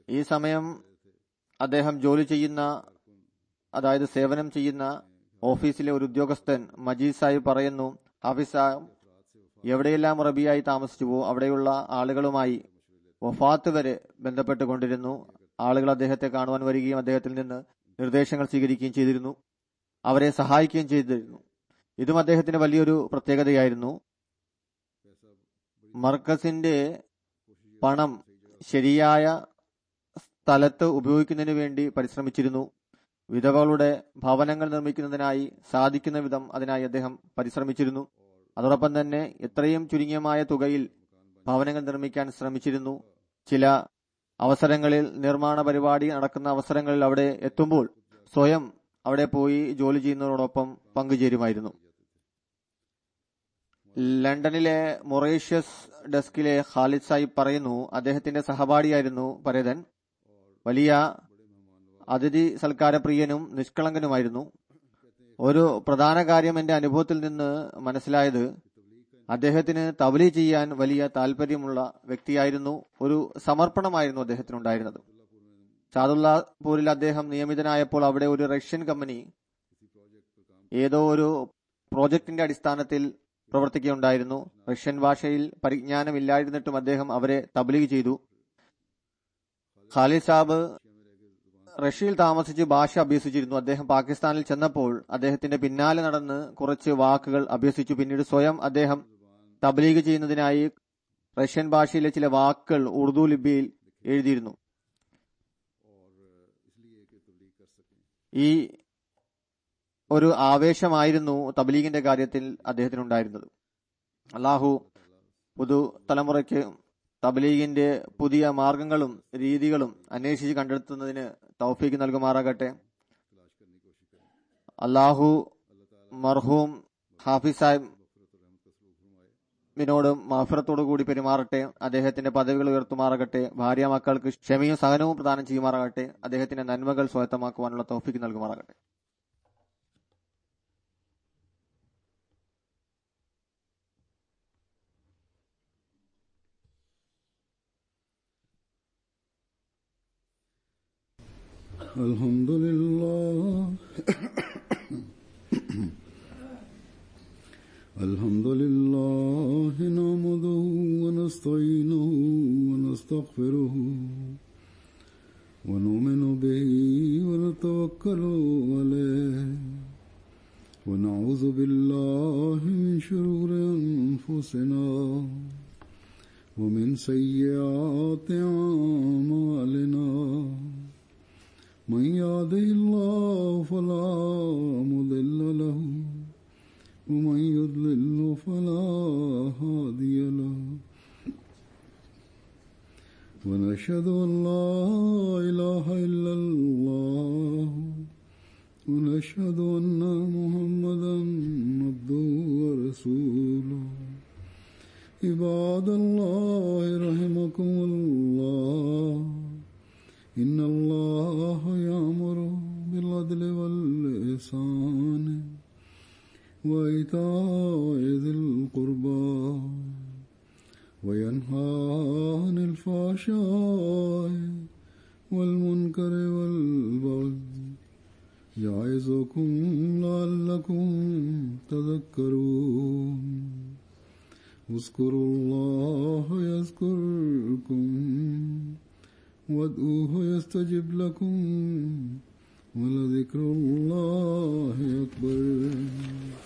ഈ സമയം അദ്ദേഹം ജോലി ചെയ്യുന്ന അതായത് സേവനം ചെയ്യുന്ന ഓഫീസിലെ ഒരു ഉദ്യോഗസ്ഥൻ മജീദ് സാഹിബ് പറയുന്നു ഹാഫിസ് സാഹിബ് എവിടെയെല്ലാം റബിയായി താമസിച്ചുവോ അവിടെയുള്ള ആളുകളുമായി വഫാത്ത് വരെ ബന്ധപ്പെട്ടുകൊണ്ടിരുന്നു ആളുകൾ അദ്ദേഹത്തെ കാണുവാൻ വരികയും അദ്ദേഹത്തിൽ നിന്ന് നിർദ്ദേശങ്ങൾ സ്വീകരിക്കുകയും ചെയ്തിരുന്നു അവരെ സഹായിക്കുകയും ചെയ്തിരുന്നു ഇതും അദ്ദേഹത്തിന് വലിയൊരു പ്രത്യേകതയായിരുന്നു മർക്കസിന്റെ പണം ശരിയായ സ്ഥലത്ത് ഉപയോഗിക്കുന്നതിന് വേണ്ടി പരിശ്രമിച്ചിരുന്നു വിധവകളുടെ ഭവനങ്ങൾ നിർമ്മിക്കുന്നതിനായി സാധിക്കുന്ന വിധം അതിനായി അദ്ദേഹം പരിശ്രമിച്ചിരുന്നു അതോടൊപ്പം തന്നെ എത്രയും ചുരുങ്ങിയമായ തുകയിൽ ഭവനങ്ങൾ നിർമ്മിക്കാൻ ശ്രമിച്ചിരുന്നു ചില അവസരങ്ങളിൽ നിർമ്മാണ പരിപാടി നടക്കുന്ന അവസരങ്ങളിൽ അവിടെ എത്തുമ്പോൾ സ്വയം അവിടെ പോയി ജോലി ചെയ്യുന്നതോടൊപ്പം പങ്കുചേരുമായിരുന്നു ലണ്ടനിലെ മൊറേഷ്യസ് ഡെസ്കിലെ ഖാലിദ് സാഹിബ് പറയുന്നു അദ്ദേഹത്തിന്റെ സഹപാഠിയായിരുന്നു പരേതൻ വലിയ അതിഥി സൽക്കാരപ്രിയനും നിഷ്കളങ്കനുമായിരുന്നു ഒരു പ്രധാന കാര്യം എന്റെ അനുഭവത്തിൽ നിന്ന് മനസ്സിലായത് അദ്ദേഹത്തിന് തവലി ചെയ്യാൻ വലിയ താല്പര്യമുള്ള വ്യക്തിയായിരുന്നു ഒരു സമർപ്പണമായിരുന്നു അദ്ദേഹത്തിനുണ്ടായിരുന്നത് ഷാദുല്ലാപൂരിൽ അദ്ദേഹം നിയമിതനായപ്പോൾ അവിടെ ഒരു റഷ്യൻ കമ്പനി ഏതോ ഒരു പ്രോജക്ടിന്റെ അടിസ്ഥാനത്തിൽ പ്രവർത്തിക്കുകയുണ്ടായിരുന്നു റഷ്യൻ ഭാഷയിൽ പരിജ്ഞാനമില്ലായിരുന്നിട്ടും അദ്ദേഹം അവരെ തബ്ലീഗ് ചെയ്തു ഖാലിദ് സാബ് റഷ്യയിൽ താമസിച്ച് ഭാഷ അഭ്യസിച്ചിരുന്നു അദ്ദേഹം പാകിസ്ഥാനിൽ ചെന്നപ്പോൾ അദ്ദേഹത്തിന്റെ പിന്നാലെ നടന്ന് കുറച്ച് വാക്കുകൾ അഭ്യസിച്ചു പിന്നീട് സ്വയം അദ്ദേഹം തബ്ലീഗ് ചെയ്യുന്നതിനായി റഷ്യൻ ഭാഷയിലെ ചില വാക്കുകൾ ഉറുദു ലിപിയിൽ എഴുതിയിരുന്നു ഈ ഒരു ആവേശമായിരുന്നു തബ്ലീഗിന്റെ കാര്യത്തിൽ അദ്ദേഹത്തിനുണ്ടായിരുന്നത് അള്ളാഹു പുതു തലമുറയ്ക്ക് തബ്ലീഗിന്റെ പുതിയ മാർഗങ്ങളും രീതികളും അന്വേഷിച്ച് കണ്ടെത്തുന്നതിന് തൗഫീക്ക് നൽകുമാറാകട്ടെ അള്ളാഹു മർഹൂം ഹാഫിസ് സാഹിബിനോട് മാഫിറത്തോടു കൂടി പെരുമാറട്ടെ അദ്ദേഹത്തിന്റെ പദവികൾ ഉയർത്തുമാറാകട്ടെ ഭാര്യ മക്കൾക്ക് ക്ഷമയും സഹനവും പ്രദാനം ചെയ്യുമാറാകട്ടെ അദ്ദേഹത്തിന്റെ നന്മകൾ സ്വായത്തമാക്കുവാനുള്ള തൗഫീക്ക് നൽകുമാറാകട്ടെ الحمد لله الحمد لله نعمده ونستعينه ونستغفره ونؤمن به ونتوكل عليه ونعوذ بالله من شرور أنفسنا ومن سيئات أعمالنا من يهده الله فلا مضل له ومن يضلل فلا هادي له ونشهد ان لا اله الا الله ونشهد ان محمدا عبده ورسوله عباد الله رحمكم الله إن الله يأمر بالعدل والإحسان وإيتاء ذي القربى وينهى عن الفحشاء والمنكر والبغي يعظكم لعلكم تذكرون اذكروا الله يذكركم وادعوه يستجب لكم ولذكر الله أكبر